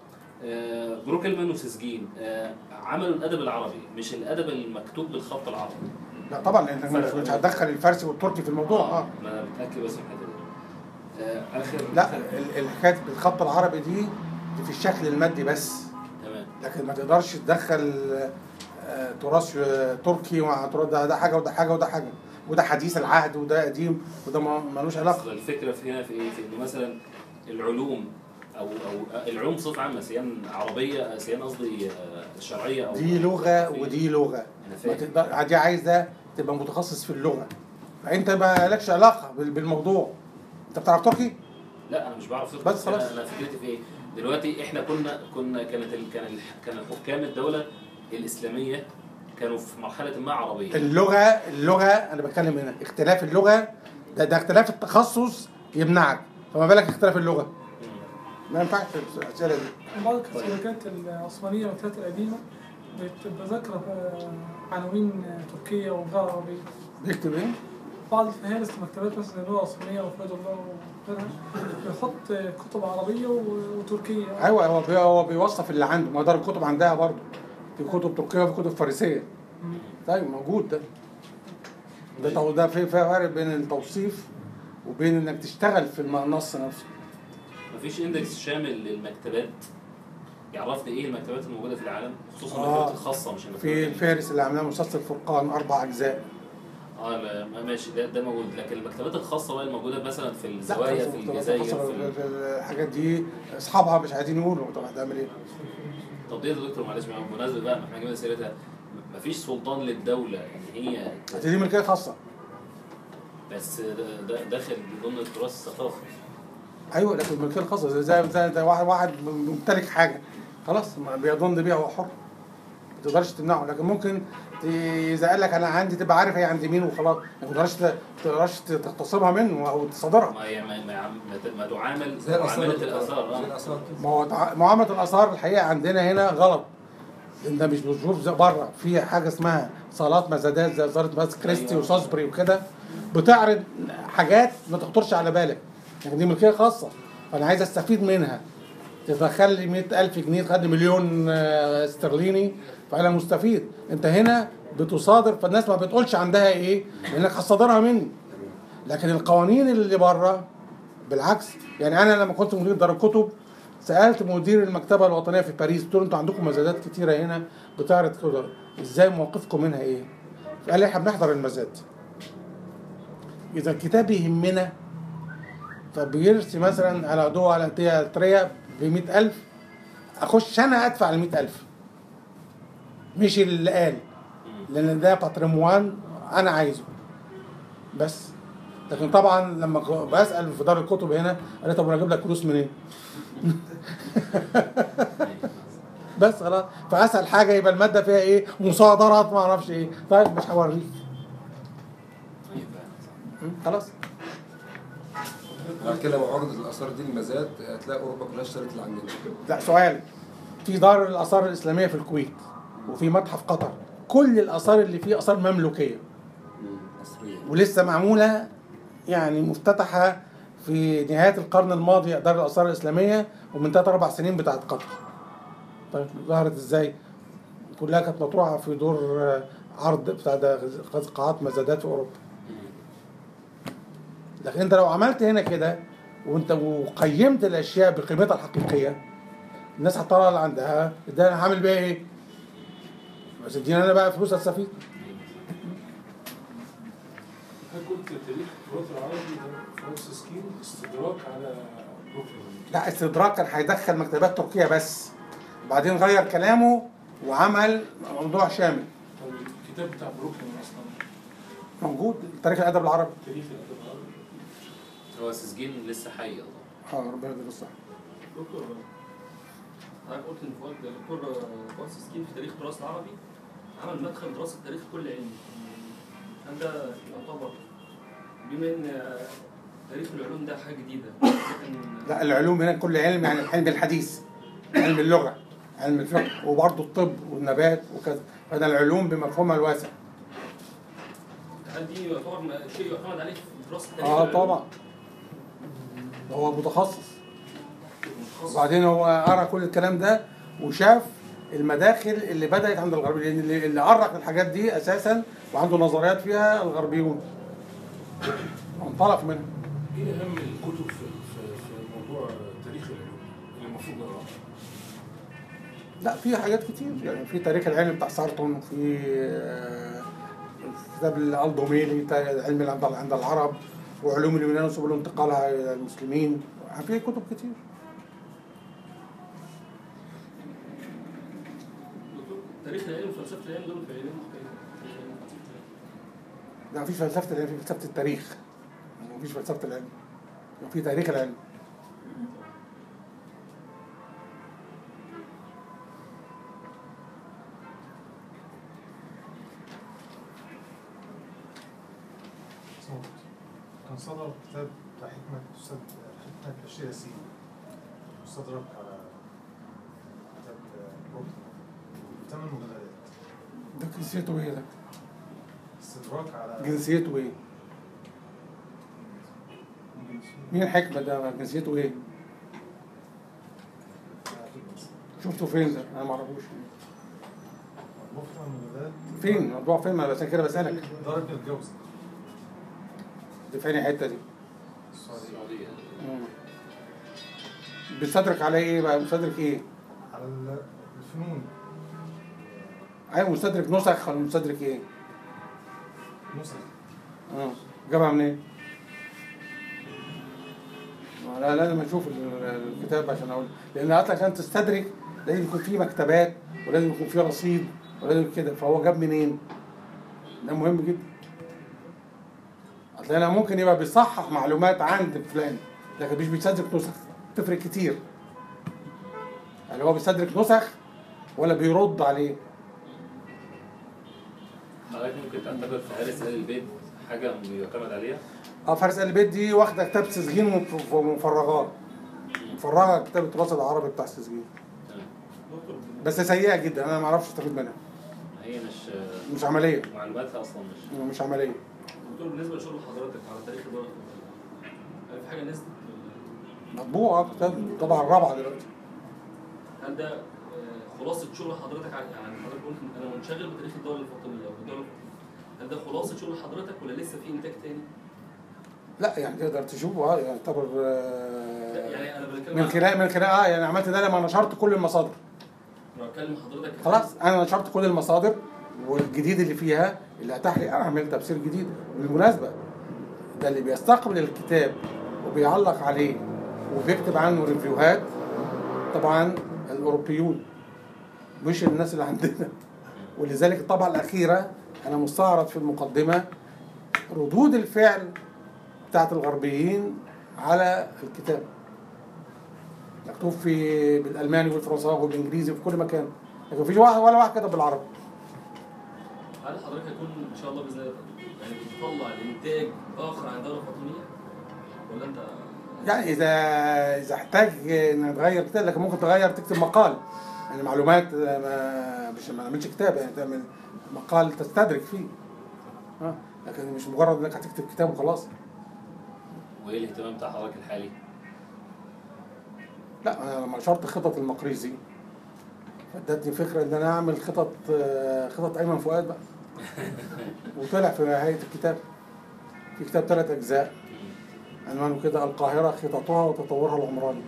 آه، بروكلمان وسيسجين آه، عملوا الادب العربي مش الادب المكتوب بالخط العربي لا طبعا لانك مش مش هتدخل الفارسي والتركي في الموضوع اه ما انا بتاكد بس من الحته دي آه، اخر لا ال- الحكايه بالخط العربي دي دي في الشكل المادي بس تمام لكن ما تقدرش تدخل آه، تراث آه، تركي مع تراث ده, ده حاجه وده حاجه وده حاجه وده حديث العهد وده قديم وده ما- ملوش علاقه أصل الفكره في هنا في ايه؟ في انه مثلا العلوم او او العلوم بصفه عامه سيان عربيه سيان قصدي آه، شرعيه او دي لغه ودي لغه انا ما فاهم تقدر دي عايزه تبقى متخصص في اللغه فانت ما لكش علاقه بال- بالموضوع انت بتعرف تركي؟ لا انا مش بعرف أفكر، بس خلاص. انا انا فكرتي في ايه؟ دلوقتي احنا كنا كنا كانت ال- كان ال- كان الحكام الدوله الاسلاميه كانوا في مرحله ما عربيه اللغه اللغه انا بتكلم هنا اختلاف اللغه ده ده اختلاف التخصص يمنعك فما بالك اختلاف اللغه مم. ما ينفعش الاسئله دي بعض الكتالوجات العثمانية والكتابات القديمة بتبقى ذاكرة آه، عناوين آه، تركية وغير عربية بيكتب ايه؟ بعض الفهارس المكتبات مثلا زي اللغه العثمانيه وفؤاد الله وغيرها بيحط كتب عربيه و- وتركيه ايوه هو بي هو بيوصف اللي عنده ما دار الكتب عندها برضه في كتب تركيه وفي كتب فارسيه طيب موجود ده ده تو- ده في في فرق بين التوصيف وبين انك تشتغل في الم- النص نفسه مفيش اندكس شامل للمكتبات يعرفني ايه المكتبات الموجوده في العالم خصوصا آه. المكتبات الخاصه مش المكتبات في الفارس اللي عاملاه مسلسل فرقان اربع اجزاء اه لا ما- ماشي ده ده موجود لكن المكتبات الخاصه بقى الموجوده مثلا في لا الزوايا خلاص، في المكتبات الجزائر الخاصة في ال- في الحاجات دي اصحابها مش عايزين يقولوا طب هتعمل ايه؟ طب دي يا دكتور معلش بقى بمناسبه بقى ما احنا جبنا سيرتها مفيش سلطان للدوله يعني هي دي ملكيه خاصه بس ده- ده داخل ضمن التراث الثقافي ايوه لكن الملكيه الخاصه زي زي, زي, زي واحد واحد ممتلك حاجه خلاص ما بيظن بيها هو حر ما تقدرش تمنعه لكن ممكن ت- اذا قال لك انا عندي تبقى عارف هي عند مين وخلاص ما تقدرش ت- ما تقدرش تغتصبها منه او تصادرها ما هي ما, ما, ما, ما تعامل زي الآثار معامله كده. الاثار زي اه الآثار كده. ما هو تع- معامله الاثار الحقيقه عندنا هنا غلط انت مش بتشوف زي بره في حاجه اسمها صالات مزادات زي صاله ماس كريستي أيوة. وساسبري وكده بتعرض حاجات ما تخطرش على بالك يعني دي ملكيه خاصه فانا عايز استفيد منها تدخل لي 100000 جنيه تخلي مليون آه، استرليني فانا مستفيد انت هنا بتصادر فالناس ما بتقولش عندها ايه لانك هتصادرها مني لكن القوانين اللي بره بالعكس يعني انا لما كنت مدير دار الكتب سالت مدير المكتبه الوطنيه في باريس قلت له انتوا عندكم مزادات كتيره هنا بتعرض كده ازاي موقفكم منها ايه؟ قال لي احنا بنحضر المزاد اذا الكتاب يهمنا فبيرسي مثلا على ضوء على تريا ب 100000 اخش انا ادفع ال 100000 مش اللي قال لان ده باتريموان انا عايزه بس لكن طبعا لما ك- بسال في دار الكتب هنا قال لي طب انا اجيب لك فلوس منين؟ بس خلاص فاسهل حاجه يبقى الماده فيها ايه؟ مصادرات ما اعرفش ايه طيب مش هوريك م? خلاص بعد كده لما عرضت الاثار دي المزاد هتلاقي اوروبا كلها اشترت اللي عندنا لا سؤال في دار الاثار الاسلاميه في الكويت وفي متحف قطر كل الاثار اللي فيه اثار مملوكيه مصريه ولسه معموله يعني مفتتحه في نهايه القرن الماضي دار الاثار الاسلاميه ومن ثلاث اربع سنين بتاعت قطر. طيب ظهرت ازاي؟ كلها كانت مطروحه في دور آه، عرض بتاع ده قاعات مزادات في اوروبا. لكن انت لو عملت هنا كده وانت وقيمت الاشياء بقيمتها الحقيقيه الناس هتطلع اللي عندها ده انا هعمل بيها ايه؟ بس اديني انا بقى فلوس استفيد. هل قلت تاريخ التراث العربي ده فرانسيس كين استدراك على بروكلين لا استدراك كان هيدخل مكتبات تركيا بس بعدين غير كلامه وعمل موضوع شامل طب الكتاب بتاع بروكلين اصلا موجود تاريخ الادب العربي تاريخ الادب العربي هو سجين لسه حي الله اه ربنا يديله الصحه دكتور حضرتك قلت ان فؤاد دكتور فؤاد سكين في تاريخ التراث العربي عمل مدخل دراسه تاريخ كل علم هل ده يعتبر بما ان تاريخ العلوم ده حاجه جديده لكن لا العلوم هنا كل علم يعني العلم الحديث علم اللغه علم الفقه وبرضه الطب والنبات وكذا فده العلوم بمفهومها الواسع هل دي يعتبر م- شيء يعتمد عليه في دراسه تاريخ اه العلوم؟ طبعا هو متخصص متخصص. وبعدين هو قرا كل الكلام ده وشاف المداخل اللي بدات عند الغربيين لان اللي اللي أرق الحاجات دي اساسا وعنده نظريات فيها الغربيون انطلق منها ايه اهم الكتب في في في موضوع تاريخ العلوم اللي المفروض نقراها؟ لا في حاجات كتير يعني في تاريخ العلم بتاع سارتون وفي آه، كتاب الالدوميلي تا- علم العند عند العرب وعلوم اليونان وسبل انتقالها الى المسلمين في كتب كتير دكتور تاريخ العلم وفلسفه العلم دول في علم مختلفين لا مفيش فلسفه العلم في فلسفه التاريخ مفيش فلسفه العلم في تاريخ العلم صوت كان صدر كتاب بتاع حكمة أستاذ حكمة بشير ياسين مستدرك على كتاب بروكلين ثمان مجلدات ده جنسيته ايه ده؟ استدراك على جنسيته ايه؟ مين حكمة ده جنسيته ايه؟ شفته فين ده؟ انا ما اعرفوش مفترض المجالات فين؟ موضوع فين؟ ما بس أنا كده بسألك درجة الجوز دي فين الحتة دي؟ السعودية مم. بيستدرك على ايه بقى؟ مستدرك ايه؟ على ال- الفنون ايوه مستدرك نسخ ولا مستدرك ايه؟ نسخ اه جابها منين؟ ما لا لازم اشوف ال- الكتاب عشان اقول لان اصلا عشان تستدرك لازم يكون في مكتبات ولازم يكون في رصيد ولازم كده فهو جاب منين؟ ده مهم جدا اصل انا ممكن يبقى بيصحح معلومات عند فلان لكن مش بيستدرك نسخ تفرق كتير يعني هو بيستدرك نسخ ولا بيرد عليه حضرتك ممكن تعتبر في هارس آل البيت حاجة يعتمد عليها اه فارس آل البيت دي واخده كتاب تسجيل ومف- ومفرغاه مفرغه كتاب التراث العربي بتاع التسجيل تمام. دكتور بس سيئه جدا انا ما اعرفش استفيد منها هي مش مش عمليه معلوماتها أصلا مش مش عمليه دكتور بالنسبه لشغل حضرتك على تاريخ الدوله هل في حاجه نزلت مطبوعه كتاب طبعا الرابعه دلوقتي هل ده آه، خلاصه شغل حضرتك على يعني حضرتك قلت إن انا منشغل بتاريخ الدوله الفاطميه او الدوله الفاطميه هل ده خلاصه شغل حضرتك ولا لسه في انتاج تاني؟ لا يعني تقدر تشوفه اه يعني يعتبر لا آه، يعني انا بتكلم من عن- خلال من خلال اه يعني عملت ده لما نشرت كل المصادر انا بتكلم حضرتك خلاص انا نشرت كل المصادر والجديد اللي فيها اللي اتاح لي اعمل تفسير جديد بالمناسبه ده اللي بيستقبل الكتاب وبيعلق عليه وبيكتب عنه ريفيوهات طبعا الاوروبيون مش الناس اللي عندنا ولذلك الطبعه الاخيره انا مستعرض في المقدمه ردود الفعل بتاعت الغربيين على الكتاب مكتوب في بالالماني والفرنساوي والانجليزي في كل مكان لكن مفيش واحد ولا واحد كتب بالعربي هل حضرتك هيكون ان شاء الله باذن الله يعني بتطلع لانتاج اخر عن الدوله الفاطميه ولا انت يعني اذا اذا احتاج ان نتغير كتاب لكن ممكن تغير تكتب مقال يعني معلومات ما مش ما نعملش كتاب يعني تعمل مقال تستدرك فيه اه لكن مش مجرد انك هتكتب كتاب وخلاص وإيه الاهتمام بتاع حضرتك الحالي؟ لا انا لما نشرت خطط المقريزي فادتني فكره ان انا اعمل خطط آه، خطط ايمن فؤاد بقى وطلع في نهايه الكتاب في كتاب ثلاث اجزاء عنوانه كده القاهره خططها وتطورها العمراني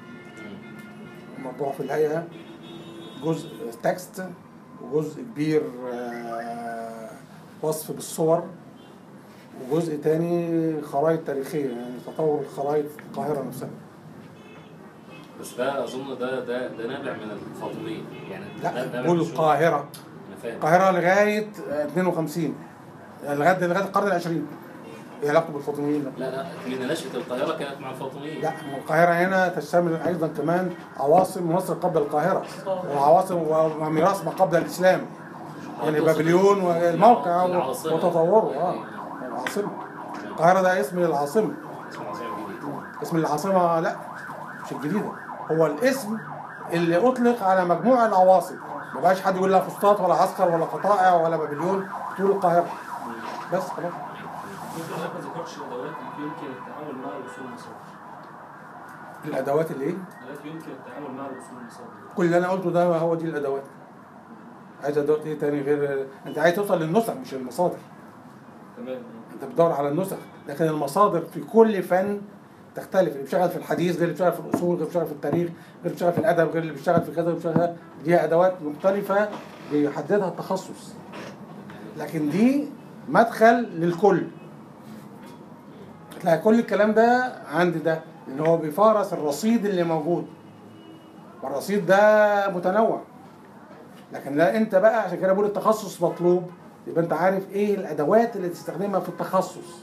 مطبوع في الهيئه جزء تكست وجزء كبير آه، وصف بالصور وجزء تاني خرائط تاريخيه يعني تطور خرائط القاهره نفسها بس ده أظن ده ده ده نابع من الفاطميين يعني ده لا نابع بقول من الشغل. القاهره أنا فاهم القاهرة لغاية آه، 52 يعني لغاية لغاية القرن العشرين ايه علاقته بالفاطميين ده؟ لا لا من نشأة القاهرة كانت مع الفاطميين لا ما القاهرة هنا تشتمل أيضا كمان عواصم مصر قبل القاهرة وعواصم وميراث ما قبل الإسلام يعني بابليون والموقع العاصمة. وتطوره اه العاصمة القاهرة ده اسم العاصمة اسمه عاصمة جديد اسم العاصمة لا مش الجديدة هو الاسم اللي أطلق على مجموع العواصم ما بقاش حد يقول لا فسطاط ولا عسكر ولا قطائع ولا بابليون تقول القاهرة بس خلاص ممكن حضرتك ما ذكرتش الادوات اللي يمكن التعامل مع الاصول المصادر الأدوات اللي إيه؟ التي يمكن التعامل مع الاصول المصادر كل اللي أنا قلته ده هو دي الأدوات عايز أدوات إيه تاني غير أنت عايز توصل للنسخ مش المصادر تمام أنت بتدور على النسخ لكن المصادر في كل فن تختلف اللي بيشتغل في الحديث غير اللي بيشتغل في الأصول غير اللي بيشتغل في التاريخ غير اللي بيشتغل في الأدب غير اللي بيشتغل في كذا غير اللي بيشتغل في- دي أدوات مختلفة بيحددها التخصص لكن دي مدخل للكل هتلاقي كل الكلام ده عند ده اللي هو بيفارس الرصيد اللي موجود والرصيد ده متنوع لكن لا انت بقى عشان كده بقول التخصص مطلوب يبقى انت عارف ايه الادوات اللي تستخدمها في التخصص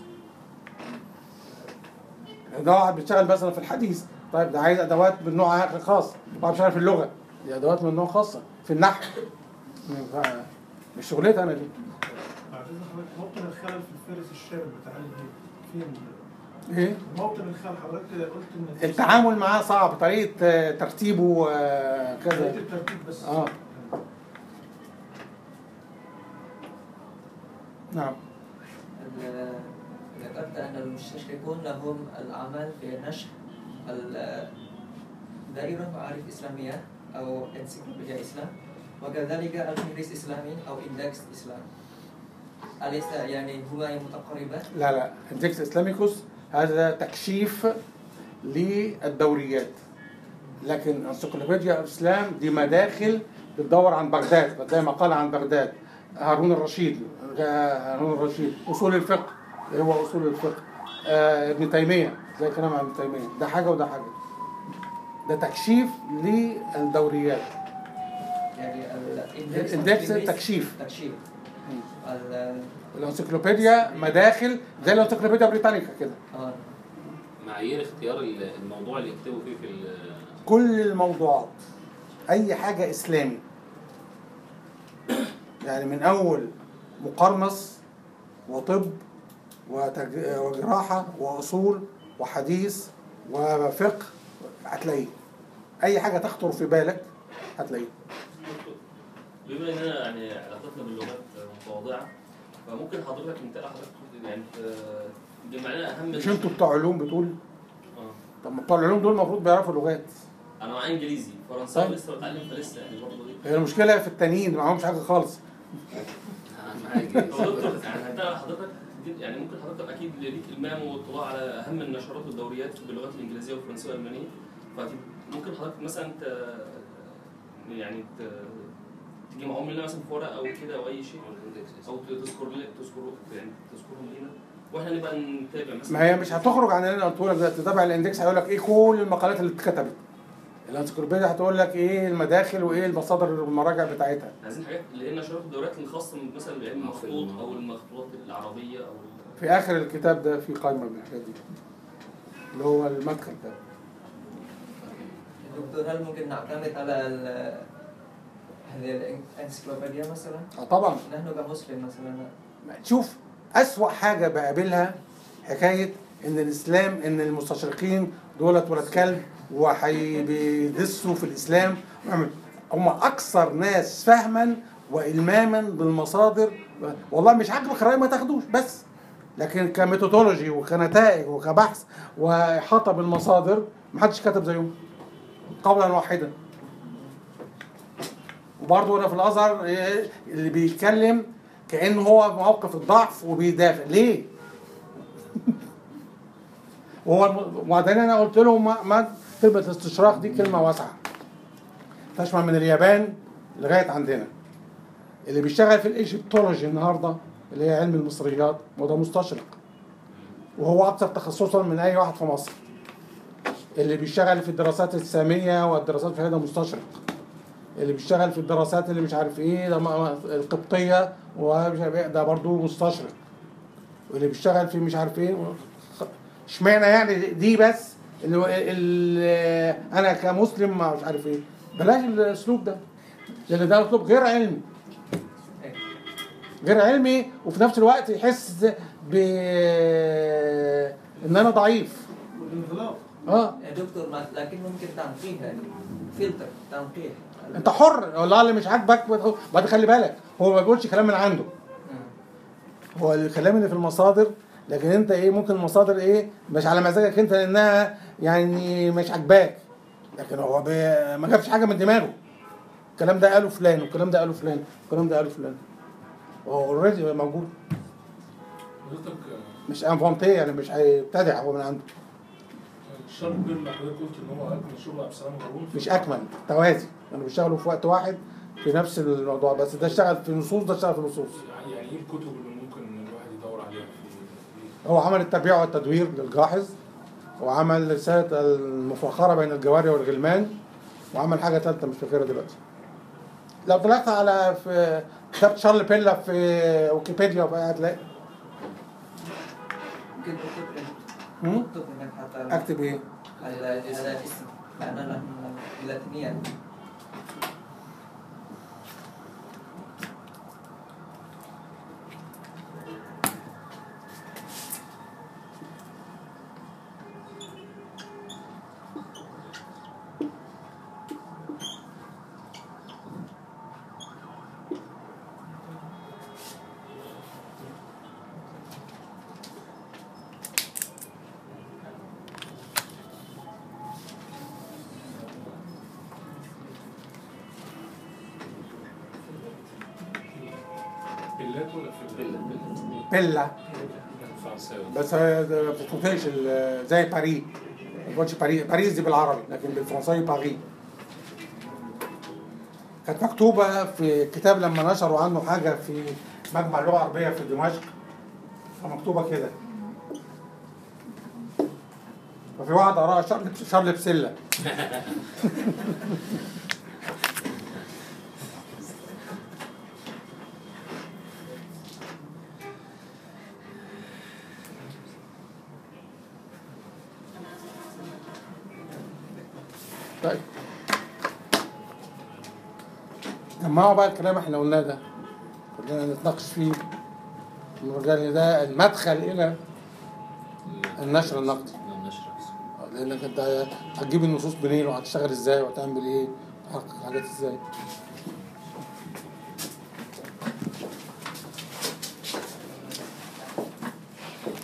ده واحد بيشتغل مثلا في الحديث طيب ده عايز ادوات من نوع خاص واحد بيشتغل في اللغه دي ادوات من نوع خاصه في النحو ف- مش شغلتي انا دي بعد اذن حضرتك موطن الخلل في الفارس الشامل بتاع الهند فين ايه موطن الخلل حضرتك قلت ان التعامل معاه صعب طريقه آه، ترتيبه آه، طريقه كذا الترتيب بس اه نعم ذكرت أن المستشرقون لهم العمل في نشر ال- دائرة معارف إسلامية أو انسيكلوبيديا إسلام وكذلك الفهرس إسلامي أو إندكس إسلام أليس يعني هما متقاربان؟ لا لا اندكس اسلاميكوس هذا تكشيف للدوريات لكن انسيكلوبيديا الاسلام دي مداخل بتدور عن بغداد بتلاقي مقال عن بغداد هارون الرشيد آه، هارون الرشيد اصول الفقه اللي هو اصول الفقه آه ابن تيميه زي كلام عن ابن تيميه ده حاجه وده حاجه ده تكشيف للدوريات يعني الإندكس الاندكس والفهرس تكشيف تكشيف ال- الانسيكلوبيديا مداخل زي الانسيكلوبيديا بريطانيكا كده آه. معايير اختيار ال- الموضوع اللي يكتبوا فيه في ال- كل الموضوعات اي حاجه اسلامي يعني من اول مقرنص وطب وتج- وجراحه واصول وحديث وفقه هتلاقيه اي حاجه تخطر في بالك هتلاقيه بما اننا يعني علاقتنا باللغات متواضعه فممكن حضرتك انت حضرتك يعني تجمع لنا اهم مش انتوا بتوع علوم بتقول اه طب ما بتوع العلوم دول المفروض بيعرفوا لغات انا معايا انجليزي فرنساوي طيب. لسه بتعلم فلسه يعني برضه دي هي المشكله في التانيين ما معهمش حاجه خالص اهم حاجه هو دكتور يعني انت حضرتك دي- يعني ممكن حضرتك اكيد ليك المام واطلاع على اهم النشرات والدوريات باللغات الانجليزيه والفرنسيه والالمانيه فممكن حضرتك مثلا ت... يعني ت... تجمعهم لنا مثلا في ورقه او كده او اي شيء او تذكر لي تذكر يعني تذكرهم لينا واحنا نبقى نتابع مثلا ما هي مش هتخرج عن اللي انا قلته لك ده تتابع الاندكس هيقول لك ايه كل المقالات اللي اتكتبت الانسيكلوبيديا هتقول لك ايه المداخل وايه المصادر والمراجع بتاعتها عايزين حاجات اللي هي النشرات والدوريات الخاصه مثلا بعلم المخطوط او المخطوطات العربيه او ال- في اخر الكتاب ده في قائمه من الحاجات دي اللي هو المدخل ده دكتور هل ممكن نعتمد على ال- هذه الانسيكلوبيديا مثلا؟ اه طبعا نحن كمسلم مثلا شوف اسوأ حاجه بقابلها حكايه ان الاسلام ان المستشرقين دولت ولاد كلب وهيدسوا في الاسلام ويعمل- هم اكثر ناس فهما والماما بالمصادر والله مش عاجبك الراي ما تاخدوش بس لكن كميثودولوجي وكنتائج وكبحث واحاطه بالمصادر محدش كتب زيهم قولا واحدا وبرضه انا في الازهر إيه، اللي بيتكلم كانه هو موقف الضعف وبيدافع ليه؟ وهو الم- وبعدين انا قلت له ما, ما كلمه الاستشراق دي كلمه واسعه تشمل من اليابان لغايه عندنا اللي بيشتغل في الايجيبتولوجي النهارده اللي هي علم المصريات وده مستشرق وهو اكثر تخصصا من اي واحد في مصر اللي بيشتغل في الدراسات الساميه والدراسات في هذا مستشرق اللي بيشتغل في الدراسات اللي مش عارف ايه ده ما- ما- القبطيه ومش عارف ايه ده برضه مستشرق واللي بيشتغل في مش عارف ايه خ- اشمعنى يعني دي بس اللي, هو- اللي انا كمسلم ما مش عارف ايه بلاش الاسلوب ده لان ده اسلوب غير علمي غير علمي وفي نفس الوقت يحس ب ان انا ضعيف والانغلاق اه يا دكتور ما- لكن ممكن تنقيه يعني فلتر تنقيه انت حر والله اللي مش عاجبك بعد خلي بالك هو ما بيقولش كلام من عنده مم. هو الكلام اللي في المصادر لكن انت ايه ممكن المصادر ايه مش على مزاجك انت لانها يعني مش عاجباك لكن هو بي- ما جابش حاجه من دماغه الكلام ده قاله فلان والكلام ده قاله فلان والكلام ده قاله فلان هو اوريدي موجود حضرتك آه، مش انفونتيه يعني مش هيبتدع هو من عنده الشرط بين اللي حضرتك قلت ان هو اكمل شغل عبد السلام هارون مش اكمل توازي يعني بيشتغلوا في وقت واحد في نفس الموضوع بس ده اشتغل في نصوص ده اشتغل في نصوص يعني يعني ايه الكتب اللي ممكن ان الواحد يدور عليها في هو عمل التربيع والتدوير للجاحظ وعمل رسالة المفاخرة بين الجواري والغلمان وعمل حاجة ثالثة مش فاكرها دلوقتي لو طلعت على في كتاب شارل بيلا في ويكيبيديا وبقى هتلاقي ممكن تكتب هم؟ تكتب هناك حتى اكتب ايه؟ هذا هذا الاسم لأن نحن اللاتينية بلات ولا في بيلا بيلا بيلا فرنساوي بس هي ده ما بتتنطقش ال- زي باري ما بتقولش باري باريس دي بالعربي لكن بالفرنساوي باري كانت مكتوبة في كتاب لما نشروا عنه حاجة في مجمع اللغة العربية في دمشق فمكتوبة كده وفي واحد قراها شارل شارل بسلة طيب جمعوا بقى الكلام احنا قلناه ده كلنا نتناقش فيه المرجع لي ده المدخل الى النشر النقدي النشر لانك انت هتجيب النصوص منين وهتشتغل ازاي وهتعمل ايه وتحقق حاجات ازاي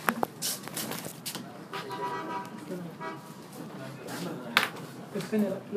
الثانية لا